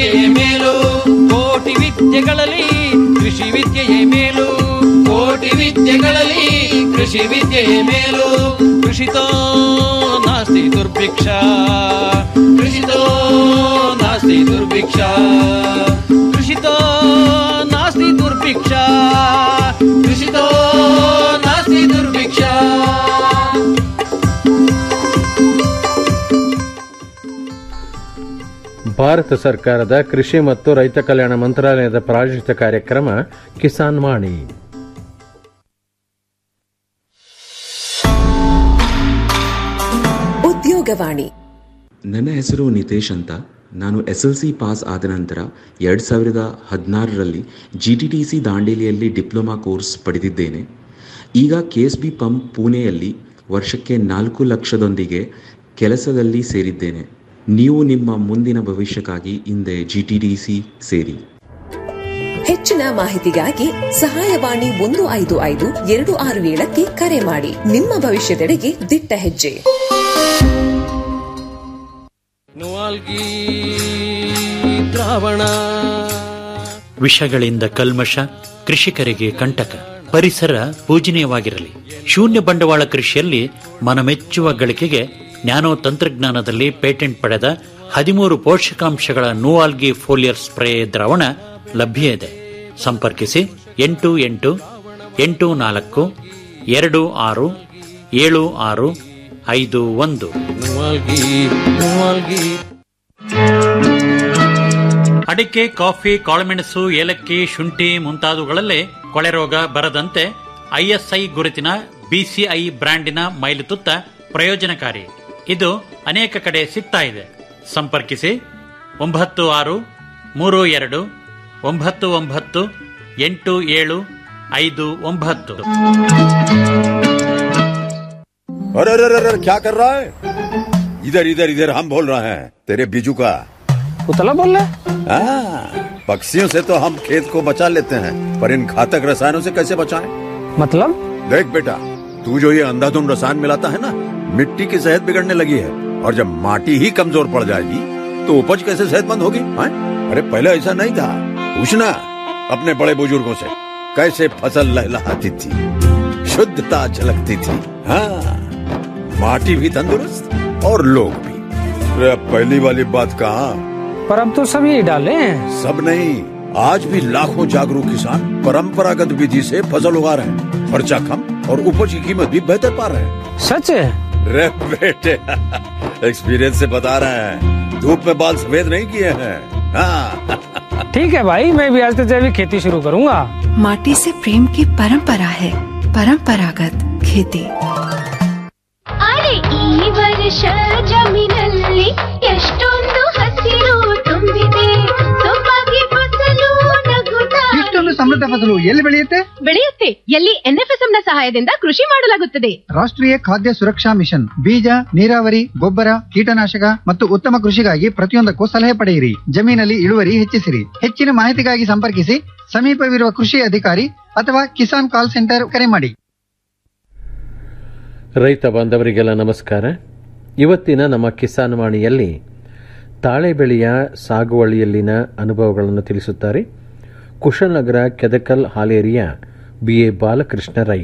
ವಿದ್ಯೆಯೇ ಮೇಲು ಕೋಟಿ ವಿದ್ಯೆಗಳಲ್ಲಿ ಕೃಷಿ ವಿದ್ಯೆಯೇ ಮೇಲು ಕೋಟಿ ವಿದ್ಯೆಗಳಲ್ಲಿ ಕೃಷಿ ವಿದ್ಯೆಯೇ ಮೇಲು ಕೃಷಿತೋ ನಾಸ್ತಿ ದುರ್ಭಿಕ್ಷ ಕೃಷಿತೋ ನಾಸ್ತಿ ದುರ್ಭಿಕ್ಷ ಕೃಷಿತೋ ನಾಸ್ತಿ ದುರ್ಭಿಕ್ಷ ಕೃಷಿತೋ ನಾಸ್ತಿ ದುರ್ಭಿಕ್ಷ ಭಾರತ ಸರ್ಕಾರದ ಕೃಷಿ ಮತ್ತು ರೈತ ಕಲ್ಯಾಣ ಮಂತ್ರಾಲಯದ ಪ್ರಾಯೋಜಿತ ಕಾರ್ಯಕ್ರಮ ಕಿಸಾನ್ ವಾಣಿ ಉದ್ಯೋಗವಾಣಿ ನನ್ನ ಹೆಸರು ನಿತೇಶ್ ಅಂತ ನಾನು ಎಸ್ ಎಲ್ ಸಿ ಪಾಸ್ ಆದ ನಂತರ ಎರಡು ಸಾವಿರದ ಹದಿನಾರರಲ್ಲಿ ಜಿ ಟಿ ಟಿ ಸಿ ದಾಂಡೇಲಿಯಲ್ಲಿ ಡಿಪ್ಲೊಮಾ ಕೋರ್ಸ್ ಪಡೆದಿದ್ದೇನೆ ಈಗ ಕೆ ಎಸ್ ಬಿ ಪಂಪ್ ಪುಣೆಯಲ್ಲಿ ವರ್ಷಕ್ಕೆ ನಾಲ್ಕು ಲಕ್ಷದೊಂದಿಗೆ ಕೆಲಸದಲ್ಲಿ ಸೇರಿದ್ದೇನೆ ನೀವು ನಿಮ್ಮ ಮುಂದಿನ ಭವಿಷ್ಯಕ್ಕಾಗಿ ಹಿಂದೆ ಜಿ ಟಿ ಟಿ ಸಿ ಸೇರಿ ಹೆಚ್ಚಿನ ಮಾಹಿತಿಗಾಗಿ ಸಹಾಯವಾಣಿ ಒಂದು ಐದು ಐದು ಎರಡು ಆರು ಏಳಕ್ಕೆ ಕರೆ ಮಾಡಿ ನಿಮ್ಮ ಭವಿಷ್ಯದೆಡೆಗೆ ದಿಟ್ಟ ಹೆಜ್ಜೆ ನುವಾಲ್ಗಿ ದ್ರಾವಣ ವಿಷಗಳಿಂದ ಕಲ್ಮಶ ಕೃಷಿಕರಿಗೆ ಕಂಟಕ ಪರಿಸರ ಪೂಜನೀಯವಾಗಿರಲಿ ಶೂನ್ಯ ಬಂಡವಾಳ ಕೃಷಿಯಲ್ಲಿ ಮನಮೆಚ್ಚುವ ಗಳಿಕೆಗೆ ನ್ಯಾನೋ ತಂತ್ರಜ್ಞಾನದಲ್ಲಿ ಪೇಟೆಂಟ್ ಪಡೆದ ಹದಿಮೂರು ಪೋಷಕಾಂಶಗಳ ನೂವಾಲ್ಗಿ ಫೋಲಿಯರ್ ಸ್ಪ್ರೇ ದ್ರಾವಣ ಲಭ್ಯ ಇದೆ ಸಂಪರ್ಕಿಸಿ ಎಂಟು ಎಂಟು ಎಂಟು ನಾಲ್ಕು ಎರಡು ಆರು ಏಳು ಆರು ಐದು ಒಂದು ನುವಾಲ್ಗಿ ನುವಾಲ್ಗಿ ಅಡಿಕೆ ಕಾಫಿ ಕಾಳುಮೆಣಸು ಏಲಕ್ಕಿ ಶುಂಠಿ ಮುಂತಾದವುಗಳಲ್ಲೇ ಕೊಳೆ ರೋಗ ಬರದಂತೆ ಐಎಸ್ಐ ಗುರುತಿನ ಬಿಸಿಐ ಬ್ರ್ಯಾಂಡಿನ ಮೈಲುತುತ್ತ ಪ್ರಯೋಜನಕಾರಿ ಇದು ಅನೇಕ ಕಡೆ ಸಿಗ್ತಾ ಇದೆ ಸಂಪರ್ಕಿಸಿ ಒಂಬತ್ತು ಆರು ಮೂರು ಎರಡು ಒಂಬತ್ತು ಒಂಬತ್ತು ಎಂಟು ಏಳು ಐದು ಒಂಬತ್ತು अरे अरे अरे अरे, क्या कर रहा है इधर इधर इधर हम बोल रहे हैं तेरे बीजू का उतला बोल रहा हाँ, पक्षियों से तो हम खेत को बचा लेते हैं पर इन घातक रसायनों से कैसे बचाएं? मतलब देख बेटा तू जो ये अंधाधुंध रसायन मिलाता है ना मिट्टी की सेहत बिगड़ने लगी है और जब माटी ही कमजोर पड़ जाएगी तो उपज कैसे सेहतमंद होगी हाँ? अरे पहले ऐसा नहीं था पूछना अपने बड़े बुजुर्गों से कैसे फसल लहलहाती थी शुद्धता झलकती थी हाँ माटी भी तंदुरुस्त और लोग भी अरे अब पहली वाली बात कहा पर अब तो सब यही डाले हैं सब नहीं आज भी लाखों जागरूक किसान परंपरागत विधि से फसल उगा रहे हैं खर्चा कम और उपज की कीमत भी बेहतर पा रहे हैं सच है रे बेटे एक्सपीरियंस से बता रहे हैं धूप में बाल सफेद नहीं किए हैं हाँ ठीक है भाई मैं भी आज से जैविक खेती शुरू करूंगा माटी से प्रेम की परंपरा है परंपरागत खेती ಅರೆ ಈ ವರ್ಷ ಜಮೀನಲ್ಲಿ ಎಷ್ಟೊಂದು ಹಸಿರು ತುಂಬಿದೆ ಸೊಬಗೆ ಫಸಲು ನಗುತ್ತಾ ಇಷ್ಟೊಂದು ಸಮೃದ್ಧ ಫಸಲು ಎಲ್ಲಿ ಬೆಳೆಯುತ್ತೆ ಬೆಳೆಯುತ್ತೆ ಎಲ್ಲಿ ಎನ್ಎಫ್ಎಸ್ಎಂ ನ ಸಹಾಯದಿಂದ ಕೃಷಿ ಮಾಡಲಾಗುತ್ತದೆ ರಾಷ್ಟ್ರೀಯ ಖಾದ್ಯ ಸುರಕ್ಷಾ ಮಿಷನ್ ಬೀಜ ನೀರಾವರಿ ಗೊಬ್ಬರ ಕೀಟನಾಶಕ ಮತ್ತು ಉತ್ತಮ ಕೃಷಿಗಾಗಿ ಪ್ರತಿಯೊಂದಕ್ಕೂ ಸಲಹೆ ಪಡೆಯಿರಿ ಜಮೀನಲ್ಲಿ ಇಳುವರಿ ಹೆಚ್ಚಿಸಿರಿ ಹೆಚ್ಚಿನ ಮಾಹಿತಿಗಾಗಿ ಸಂಪರ್ಕಿಸಿ ಸಮೀಪವಿರುವ ಕೃಷಿ ಅಧಿಕಾರಿ ಅಥವಾ ಕಿಸಾನ್ ಕಾಲ್ ಸೆಂಟರ್ ಕರೆ ಮಾಡಿ ರೈತ ಬಾಂಧವರಿಗೆಲ್ಲ ನಮಸ್ಕಾರ ಇವತ್ತಿನ ನಮ್ಮ ಕಿಸಾನ್ ವಾಣಿಯಲ್ಲಿ ತಾಳೆ ಬೆಳೆಯ ಸಾಗುವಳಿಯಲ್ಲಿನ ಅನುಭವಗಳನ್ನು ತಿಳಿಸುತ್ತಾರೆ ಕುಶಲನಗರ ಕೆದಕಲ್ ಹಾಲೇರಿಯ ಬಿ ಎ ಬಾಲಕೃಷ್ಣ ರೈ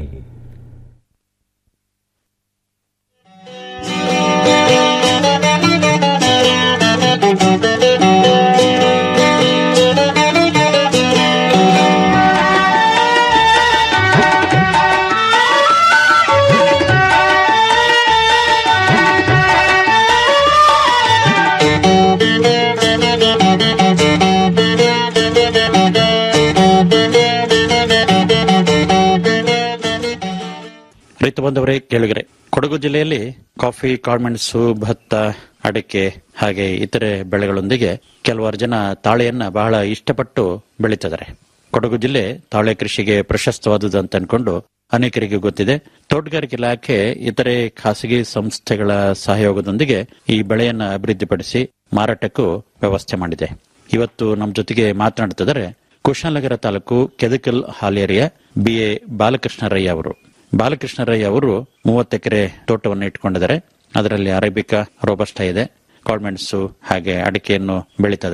ರೈತ ಬಂದವರೇ ಕೇಳಿದರೆ ಕೊಡಗು ಜಿಲ್ಲೆಯಲ್ಲಿ ಕಾಫಿ ಕಾಳುಮೆಣಸು ಭತ್ತ ಅಡಿಕೆ ಹಾಗೆ ಇತರೆ ಬೆಳೆಗಳೊಂದಿಗೆ ಕೆಲವಾರು ಜನ ತಾಳೆಯನ್ನ ಬಹಳ ಇಷ್ಟಪಟ್ಟು ಬೆಳೀತಿದ್ದಾರೆ ಕೊಡಗು ಜಿಲ್ಲೆ ತಾಳೆ ಕೃಷಿಗೆ ಪ್ರಶಸ್ತವಾದುದು ಅಂತ ಅನ್ಕೊಂಡು ಅನೇಕರಿಗೆ ಗೊತ್ತಿದೆ ತೋಟಗಾರಿಕೆ ಇಲಾಖೆ ಇತರೆ ಖಾಸಗಿ ಸಂಸ್ಥೆಗಳ ಸಹಯೋಗದೊಂದಿಗೆ ಈ ಬೆಳೆಯನ್ನ ಅಭಿವೃದ್ಧಿಪಡಿಸಿ ಮಾರಾಟಕ್ಕೂ ವ್ಯವಸ್ಥೆ ಮಾಡಿದೆ ಇವತ್ತು ನಮ್ಮ ಜೊತೆಗೆ ಮಾತನಾಡುತ್ತಿದ್ದಾರೆ ಕುಶಾಲನಗರ ತಾಲೂಕು ಕೆದಕಲ್ ಹಾಲೇರಿಯ ಬಿ ಎ ಬಾಲಕೃಷ್ಣ ರೈ ಅವರು ಬಾಲಕೃಷ್ಣ ರೈ ಅವರು ಮೂವತ್ತು ಎಕರೆ ತೋಟವನ್ನು ಇಟ್ಕೊಂಡಿದ್ದಾರೆ ಅದರಲ್ಲಿ ಅರೇಬಿಕಾ ರೋಬಸ್ಟ ಇದೆ ಕಾಳ್ಮೆಣಸು ಹಾಗೆ ಅಡಿಕೆಯನ್ನು ಬೆಳೀತಿದ್ದಾರೆ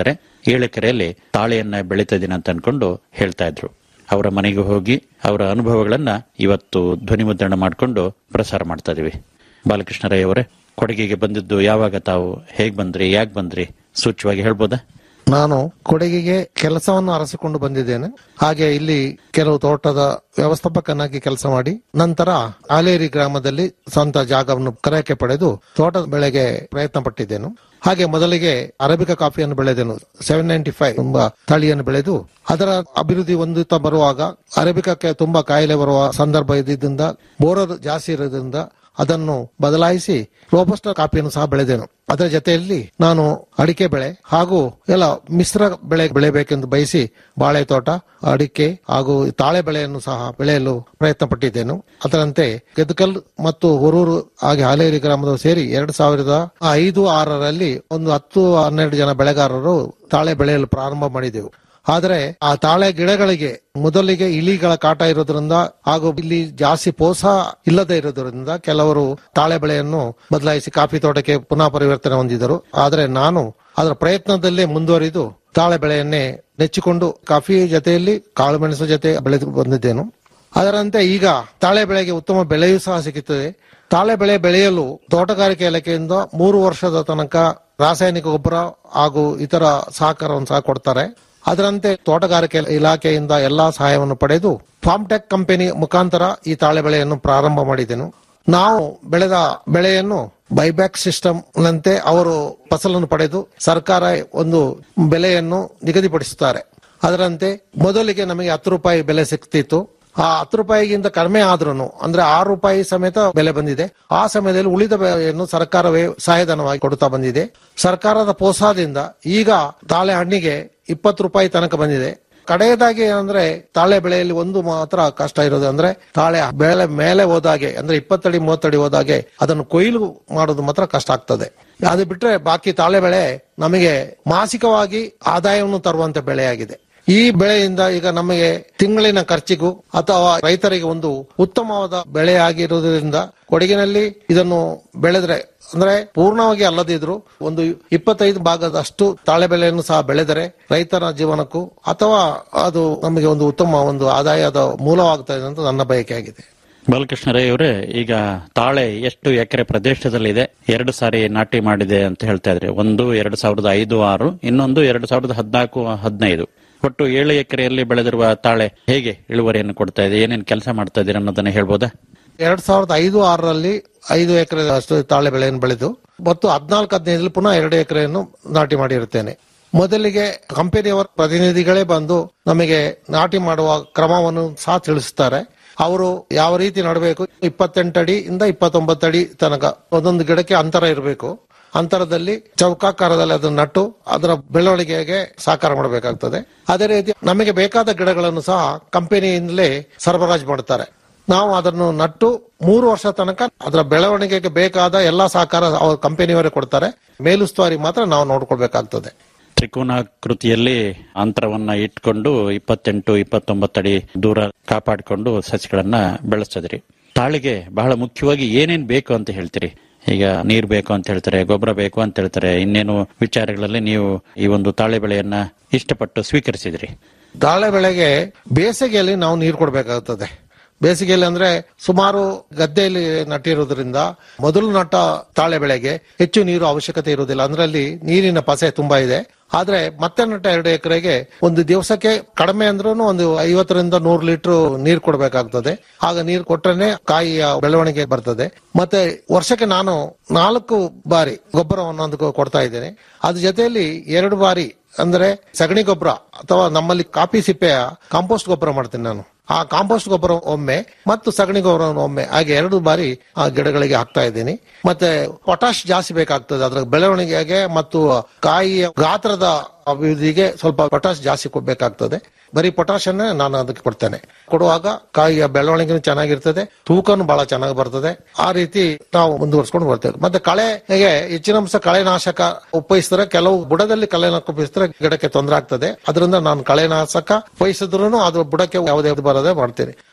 ಏಳು ಎಕರೆಯಲ್ಲಿ ತಾಳೆಯನ್ನ ಬೆಳೀತಾ ಇದ್ದೀನಿ ಅಂತ ಅನ್ಕೊಂಡು ಹೇಳ್ತಾ ಇದ್ರು ಅವರ ಮನೆಗೆ ಹೋಗಿ ಅವರ ಅನುಭವಗಳನ್ನ ಇವತ್ತು ಧ್ವನಿ ಮುದ್ರಣ ಮಾಡಿಕೊಂಡು ಪ್ರಸಾರ ಮಾಡ್ತಾ ಇದೀವಿ ಬಾಲಕೃಷ್ಣ ರೈ ಅವರೇ ಕೊಡಗಿಗೆ ಬಂದಿದ್ದು ಯಾವಾಗ ತಾವು ಹೇಗ್ ಬಂದ್ರಿ ಯಾಕೆ ಬಂದ್ರಿ ಸೂಚ್ಯವಾಗಿ ಹೇಳ್ಬೋದಾ ನಾನು ಕೊಡಗಿಗೆ ಕೆಲಸವನ್ನು ಅರಸಿಕೊಂಡು ಬಂದಿದ್ದೇನೆ ಹಾಗೆ ಇಲ್ಲಿ ಕೆಲವು ತೋಟದ ವ್ಯವಸ್ಥಾಪಕನಾಗಿ ಕೆಲಸ ಮಾಡಿ ನಂತರ ಆಲೇರಿ ಗ್ರಾಮದಲ್ಲಿ ಸ್ವಂತ ಜಾಗವನ್ನು ಕ್ರಯಕ್ಕೆ ಪಡೆದು ತೋಟದ ಬೆಳೆಗೆ ಪ್ರಯತ್ನ ಪಟ್ಟಿದ್ದೇನು ಹಾಗೆ ಮೊದಲಿಗೆ ಅರೇಬಿಕಾ ಕಾಫಿಯನ್ನು ಬೆಳೆದೆನು ಸೆವೆನ್ ನೈಂಟಿ ಫೈವ್ ಎಂಬ ತಳಿಯನ್ನು ಬೆಳೆದು ಅದರ ಅಭಿವೃದ್ಧಿ ಹೊಂದುತ್ತಾ ಬರುವಾಗ ಅರೇಬಿಕಕ್ಕೆ ತುಂಬಾ ಕಾಯಿಲೆ ಬರುವ ಸಂದರ್ಭ ಇದ್ದಿದ್ದರಿಂದ ಬೋರರ್ ಜಾಸ್ತಿ ಇರೋದ್ರಿಂದ ಅದನ್ನು ಬದಲಾಯಿಸಿ ರೋಬಸ್ಟ ಕಾಫಿಯನ್ನು ಸಹ ಬೆಳೆದೆನು ಅದರ ಜೊತೆಯಲ್ಲಿ ನಾನು ಅಡಿಕೆ ಬೆಳೆ ಹಾಗೂ ಎಲ್ಲ ಮಿಶ್ರ ಬೆಳೆ ಬೆಳೆಯಬೇಕೆಂದು ಬಯಸಿ ಬಾಳೆ ತೋಟ ಅಡಿಕೆ ಹಾಗೂ ತಾಳೆ ಬೆಳೆಯನ್ನು ಸಹ ಬೆಳೆಯಲು ಪ್ರಯತ್ನ ಪಟ್ಟಿದ್ದೇನು ಅದರಂತೆ ಗೆದ್ದಕಲ್ ಮತ್ತು ಹೊರೂರು ಹಾಗೆ ಹಾಲೇರಿ ಗ್ರಾಮದವರು ಸೇರಿ ಎರಡ್ ಸಾವಿರದ ಐದು ಆರರಲ್ಲಿ ಒಂದು ಹತ್ತು ಹನ್ನೆರಡು ಜನ ಬೆಳೆಗಾರರು ತಾಳೆ ಬೆಳೆಯಲು ಪ್ರಾರಂಭ ಮಾಡಿದೆವು ಆದರೆ ಆ ತಾಳೆ ಗಿಡಗಳಿಗೆ ಮೊದಲಿಗೆ ಇಲಿಗಳ ಕಾಟ ಇರೋದ್ರಿಂದ ಹಾಗೂ ಇಲ್ಲಿ ಜಾಸ್ತಿ ಪೋಸ ಇಲ್ಲದೆ ಇರೋದ್ರಿಂದ ಕೆಲವರು ತಾಳೆ ಬೆಳೆಯನ್ನು ಬದಲಾಯಿಸಿ ಕಾಫಿ ತೋಟಕ್ಕೆ ಪುನಃ ಪರಿವರ್ತನೆ ಹೊಂದಿದರು ಆದರೆ ನಾನು ಅದರ ಪ್ರಯತ್ನದಲ್ಲೇ ಮುಂದುವರಿದು ತಾಳೆ ಬೆಳೆಯನ್ನೇ ನೆಚ್ಚಿಕೊಂಡು ಕಾಫಿ ಜೊತೆಯಲ್ಲಿ ಕಾಳುಮೆಣಸು ಜೊತೆ ಬೆಳೆದು ಬಂದಿದ್ದೇನು ಅದರಂತೆ ಈಗ ತಾಳೆ ಬೆಳೆಗೆ ಉತ್ತಮ ಬೆಲೆಯೂ ಸಹ ಸಿಗುತ್ತದೆ ತಾಳೆ ಬೆಳೆ ಬೆಳೆಯಲು ತೋಟಗಾರಿಕೆ ಇಲಾಖೆಯಿಂದ ಮೂರು ವರ್ಷದ ತನಕ ರಾಸಾಯನಿಕ ಗೊಬ್ಬರ ಹಾಗೂ ಇತರ ಸಹಕಾರವನ್ನು ಸಹ ಕೊಡ್ತಾರೆ ಅದರಂತೆ ತೋಟಗಾರಿಕೆ ಇಲಾಖೆಯಿಂದ ಎಲ್ಲಾ ಸಹಾಯವನ್ನು ಪಡೆದು ಫಾರ್ಮ್ಟೆಕ್ ಕಂಪನಿ ಮುಖಾಂತರ ಈ ತಾಳೆ ಬೆಳೆಯನ್ನು ಪ್ರಾರಂಭ ಮಾಡಿದೆನು ನಾವು ಬೆಳೆದ ಬೆಳೆಯನ್ನು ಬೈಬ್ಯಾಕ್ ಸಿಸ್ಟಮ್ ನಂತೆ ಅವರು ಫಸಲನ್ನು ಪಡೆದು ಸರ್ಕಾರ ಒಂದು ಬೆಲೆಯನ್ನು ನಿಗದಿಪಡಿಸುತ್ತಾರೆ ಅದರಂತೆ ಮೊದಲಿಗೆ ನಮಗೆ ಹತ್ತು ರೂಪಾಯಿ ಬೆಲೆ ಸಿಗ್ತಿತ್ತು ಆ ಹತ್ತು ರೂಪಾಯಿಗಿಂತ ಕಡಿಮೆ ಆದ್ರೂ ಅಂದ್ರೆ ಆರು ರೂಪಾಯಿ ಸಮೇತ ಬೆಲೆ ಬಂದಿದೆ ಆ ಸಮಯದಲ್ಲಿ ಉಳಿದ ಬೆಲೆಯನ್ನು ಸರ್ಕಾರವೇ ಸಹಾಯಧನವಾಗಿ ಕೊಡುತ್ತಾ ಬಂದಿದೆ ಸರ್ಕಾರದ ಪ್ರೋತ್ಸಾಹದಿಂದ ಈಗ ತಾಳೆ ಹಣ್ಣಿಗೆ ಇಪ್ಪತ್ತು ರೂಪಾಯಿ ತನಕ ಬಂದಿದೆ ಕಡೆಯದಾಗಿ ಅಂದ್ರೆ ತಾಳೆ ಬೆಳೆಯಲ್ಲಿ ಒಂದು ಮಾತ್ರ ಕಷ್ಟ ಇರೋದು ಅಂದ್ರೆ ತಾಳೆ ಬೆಳೆ ಮೇಲೆ ಹೋದಾಗೆ ಅಂದ್ರೆ ಇಪ್ಪತ್ತಡಿ ಮೂವತ್ತಡಿ ಹೋದಾಗೆ ಅದನ್ನು ಕೊಯ್ಲು ಮಾಡೋದು ಮಾತ್ರ ಕಷ್ಟ ಆಗ್ತದೆ ಅದು ಬಿಟ್ರೆ ಬಾಕಿ ತಾಳೆ ಬೆಳೆ ನಮಗೆ ಮಾಸಿಕವಾಗಿ ಆದಾಯವನ್ನು ತರುವಂತ ಬೆಳೆಯಾಗಿದೆ ಈ ಬೆಳೆಯಿಂದ ಈಗ ನಮಗೆ ತಿಂಗಳಿನ ಖರ್ಚಿಗೂ ಅಥವಾ ರೈತರಿಗೆ ಒಂದು ಉತ್ತಮವಾದ ಬೆಳೆಯಾಗಿರುವುದರಿಂದ ಕೊಡಗಿನಲ್ಲಿ ಇದನ್ನು ಬೆಳೆದ್ರೆ ಅಂದ್ರೆ ಪೂರ್ಣವಾಗಿ ಅಲ್ಲದಿದ್ರು ಒಂದು ಇಪ್ಪತ್ತೈದು ಭಾಗದಷ್ಟು ತಾಳೆ ಬೆಳೆಯನ್ನು ಸಹ ಬೆಳೆದರೆ ರೈತರ ಜೀವನಕ್ಕೂ ಅಥವಾ ಅದು ನಮಗೆ ಒಂದು ಉತ್ತಮ ಒಂದು ಆದಾಯದ ಮೂಲವಾಗ್ತದೆ ಅಂತ ನನ್ನ ಬಯಕೆಯಾಗಿದೆ ಬಾಲಕೃಷ್ಣ ರೈ ಅವರೇ ಈಗ ತಾಳೆ ಎಷ್ಟು ಎಕರೆ ಪ್ರದೇಶದಲ್ಲಿದೆ ಎರಡು ಸಾರಿ ನಾಟಿ ಮಾಡಿದೆ ಅಂತ ಹೇಳ್ತಾ ಇದ್ರೆ ಒಂದು ಎರಡು ಸಾವಿರದ ಐದು ಆರು ಇನ್ನೊಂದು ಎರಡು ಸಾವಿರದ ಹದಿನಾಲ್ಕು ಹದಿನೈದು ಒಟ್ಟು ಏಳು ಎಕರೆಯಲ್ಲಿ ಬೆಳೆದಿರುವ ತಾಳೆ ಹೇಗೆ ಇಳುವರಿಯನ್ನು ಕೊಡ್ತಾ ಇದೆ ಏನೇನು ಕೆಲಸ ಮಾಡ್ತಾ ಇದ್ದೀರಿ ಅನ್ನೋದನ್ನ ಹೇಳ್ಬೋದಾ ಎರಡ್ ಸಾವಿರದ ಐದು ಆರರಲ್ಲಿ ಐದು ಎಕರೆ ಅಷ್ಟು ತಾಳೆ ಬೆಳೆಯನ್ನು ಬೆಳೆದು ಮತ್ತು ಹದಿನಾಲ್ಕು ಹದಿನೈದರಲ್ಲಿ ಪುನಃ ಎರಡು ಎಕರೆಯನ್ನು ನಾಟಿ ಮಾಡಿರುತ್ತೇನೆ ಮೊದಲಿಗೆ ಕಂಪನಿಯವರ ಪ್ರತಿನಿಧಿಗಳೇ ಬಂದು ನಮಗೆ ನಾಟಿ ಮಾಡುವ ಕ್ರಮವನ್ನು ಸಹ ತಿಳಿಸುತ್ತಾರೆ ಅವರು ಯಾವ ರೀತಿ ನಡಬೇಕು ಇಪ್ಪತ್ತೆಂಟು ಅಡಿ ಇಂದ ಇಪ್ಪತ್ತೊಂಬತ್ತು ಅಡಿ ತನಕ ಒಂದೊಂದು ಗಿಡಕ್ಕೆ ಅಂತರ ಇರಬೇಕು ಅಂತರದಲ್ಲಿ ಚೌಕಾಕಾರದಲ್ಲಿ ಅದನ್ನು ನಟ್ಟು ಅದರ ಬೆಳವಣಿಗೆಗೆ ಸಹಕಾರ ಮಾಡಬೇಕಾಗ್ತದೆ ಅದೇ ರೀತಿ ನಮಗೆ ಬೇಕಾದ ಗಿಡಗಳನ್ನು ಸಹ ಕಂಪನಿಯಿಂದಲೇ ಸರಬರಾಜು ಮಾಡುತ್ತಾರೆ ನಾವು ಅದನ್ನು ನಟ್ಟು ಮೂರು ವರ್ಷ ತನಕ ಅದರ ಬೆಳವಣಿಗೆಗೆ ಬೇಕಾದ ಎಲ್ಲಾ ಸಹಕಾರ ಅವ್ರ ಕಂಪನಿಯವರೇ ಕೊಡ್ತಾರೆ ಮೇಲುಸ್ತುವಾರಿ ಮಾತ್ರ ನಾವು ನೋಡ್ಕೊಳ್ಬೇಕಾಗ್ತದೆ ತ್ರಿಕೋನಾಕೃತಿಯಲ್ಲಿ ಅಂತರವನ್ನ ಇಟ್ಕೊಂಡು ಇಪ್ಪತ್ತೆಂಟು ಇಪ್ಪತ್ತೊಂಬತ್ತು ಅಡಿ ದೂರ ಕಾಪಾಡಿಕೊಂಡು ಸಸಿಗಳನ್ನ ಬೆಳೆಸ್ತದ್ರಿ ತಾಳಿಗೆ ಬಹಳ ಮುಖ್ಯವಾಗಿ ಏನೇನ್ ಬೇಕು ಅಂತ ಹೇಳ್ತೀರಿ ಈಗ ನೀರ್ ಬೇಕು ಅಂತ ಹೇಳ್ತಾರೆ ಗೊಬ್ಬರ ಬೇಕು ಅಂತ ಹೇಳ್ತಾರೆ ಇನ್ನೇನು ವಿಚಾರಗಳಲ್ಲಿ ನೀವು ಈ ಒಂದು ತಾಳೆ ಬೆಳೆಯನ್ನ ಇಷ್ಟಪಟ್ಟು ಸ್ವೀಕರಿಸಿದ್ರಿ ತಾಳೆ ಬೆಳೆಗೆ ಬೇಸಿಗೆಯಲ್ಲಿ ನಾವು ನೀರು ಕೊಡಬೇಕಾಗುತ್ತದೆ ಬೇಸಿಗೆಯಲ್ಲಿ ಅಂದ್ರೆ ಸುಮಾರು ಗದ್ದೆಯಲ್ಲಿ ನಟ್ಟಿರುವುದರಿಂದ ಮೊದಲು ನಟ್ಟ ತಾಳೆ ಬೆಳೆಗೆ ಹೆಚ್ಚು ನೀರು ಅವಶ್ಯಕತೆ ಇರುವುದಿಲ್ಲ ಅಂದ್ರಲ್ಲಿ ನೀರಿನ ಪಸೆ ತುಂಬಾ ಇದೆ ಆದ್ರೆ ಮತ್ತೆ ನಟ್ಟ ಎರಡು ಎಕರೆಗೆ ಒಂದು ದಿವಸಕ್ಕೆ ಕಡಿಮೆ ಅಂದ್ರೂ ಒಂದು ಐವತ್ತರಿಂದ ನೂರು ಲೀಟರ್ ನೀರು ಕೊಡಬೇಕಾಗ್ತದೆ ಆಗ ನೀರು ಕೊಟ್ರೇನೆ ಕಾಯಿಯ ಬೆಳವಣಿಗೆ ಬರ್ತದೆ ಮತ್ತೆ ವರ್ಷಕ್ಕೆ ನಾನು ನಾಲ್ಕು ಬಾರಿ ಗೊಬ್ಬರವನ್ನು ಒಂದು ಕೊಡ್ತಾ ಇದ್ದೇನೆ ಅದ್ರ ಜೊತೆಯಲ್ಲಿ ಎರಡು ಬಾರಿ ಅಂದ್ರೆ ಸಗಣಿ ಗೊಬ್ಬರ ಅಥವಾ ನಮ್ಮಲ್ಲಿ ಕಾಫಿ ಸಿಪ್ಪೆಯ ಕಾಂಪೋಸ್ಟ್ ಗೊಬ್ಬರ ಮಾಡ್ತೀನಿ ನಾನು ಆ ಕಾಂಪೋಸ್ಟ್ ಗೊಬ್ಬರ ಒಮ್ಮೆ ಮತ್ತು ಸಗಣಿ ಗೊಬ್ಬರ ಒಮ್ಮೆ ಹಾಗೆ ಎರಡು ಬಾರಿ ಆ ಗಿಡಗಳಿಗೆ ಹಾಕ್ತಾ ಇದ್ದೀನಿ ಮತ್ತೆ ಪೊಟಾಶ್ ಜಾಸ್ತಿ ಬೇಕಾಗ್ತದೆ ಅದರ ಬೆಳವಣಿಗೆಗೆ ಮತ್ತು ಕಾಯಿಯ ಗಾತ್ರದ ಅಭಿವೃದ್ಧಿಗೆ ಸ್ವಲ್ಪ ಪೊಟಾಶ್ ಜಾಸ್ತಿ ಕೊಡ್ಬೇಕಾಗ್ತದೆ ಬರೀ ಪೊಟಾಶ್ ಅನ್ನೇ ನಾನು ಅದಕ್ಕೆ ಕೊಡ್ತೇನೆ ಕೊಡುವಾಗ ಕಾಯಿಯ ಬೆಳವಣಿಗೆ ಚೆನ್ನಾಗಿರ್ತದೆ ತೂಕನು ಬಹಳ ಚೆನ್ನಾಗಿ ಬರ್ತದೆ ಆ ರೀತಿ ನಾವು ಮುಂದುವರ್ಸ್ಕೊಂಡು ಬರ್ತೇವೆ ಮತ್ತೆ ಕಳೆಗೆ ಹೆಚ್ಚಿನ ಅಂಶ ಕಳೆನಾಶಕ ಉಪಯೋಗಿಸಿದ್ರೆ ಕೆಲವು ಬುಡದಲ್ಲಿ ಕಳೆನಾಶಕ ಉಪಯೋಗಿಸಿದ್ರೆ ಗಿಡಕ್ಕೆ ತೊಂದರೆ ಆಗ್ತದೆ ಅದರಿಂದ ನಾನು ಕಳೆನಾಶಕ ಉಪಯೋಗಿಸಿದ್ರು ಅದು ಬುಡಕ್ಕೆ ಯಾವುದೇ ಬರದೆ ಮಾಡ್ತೇನೆ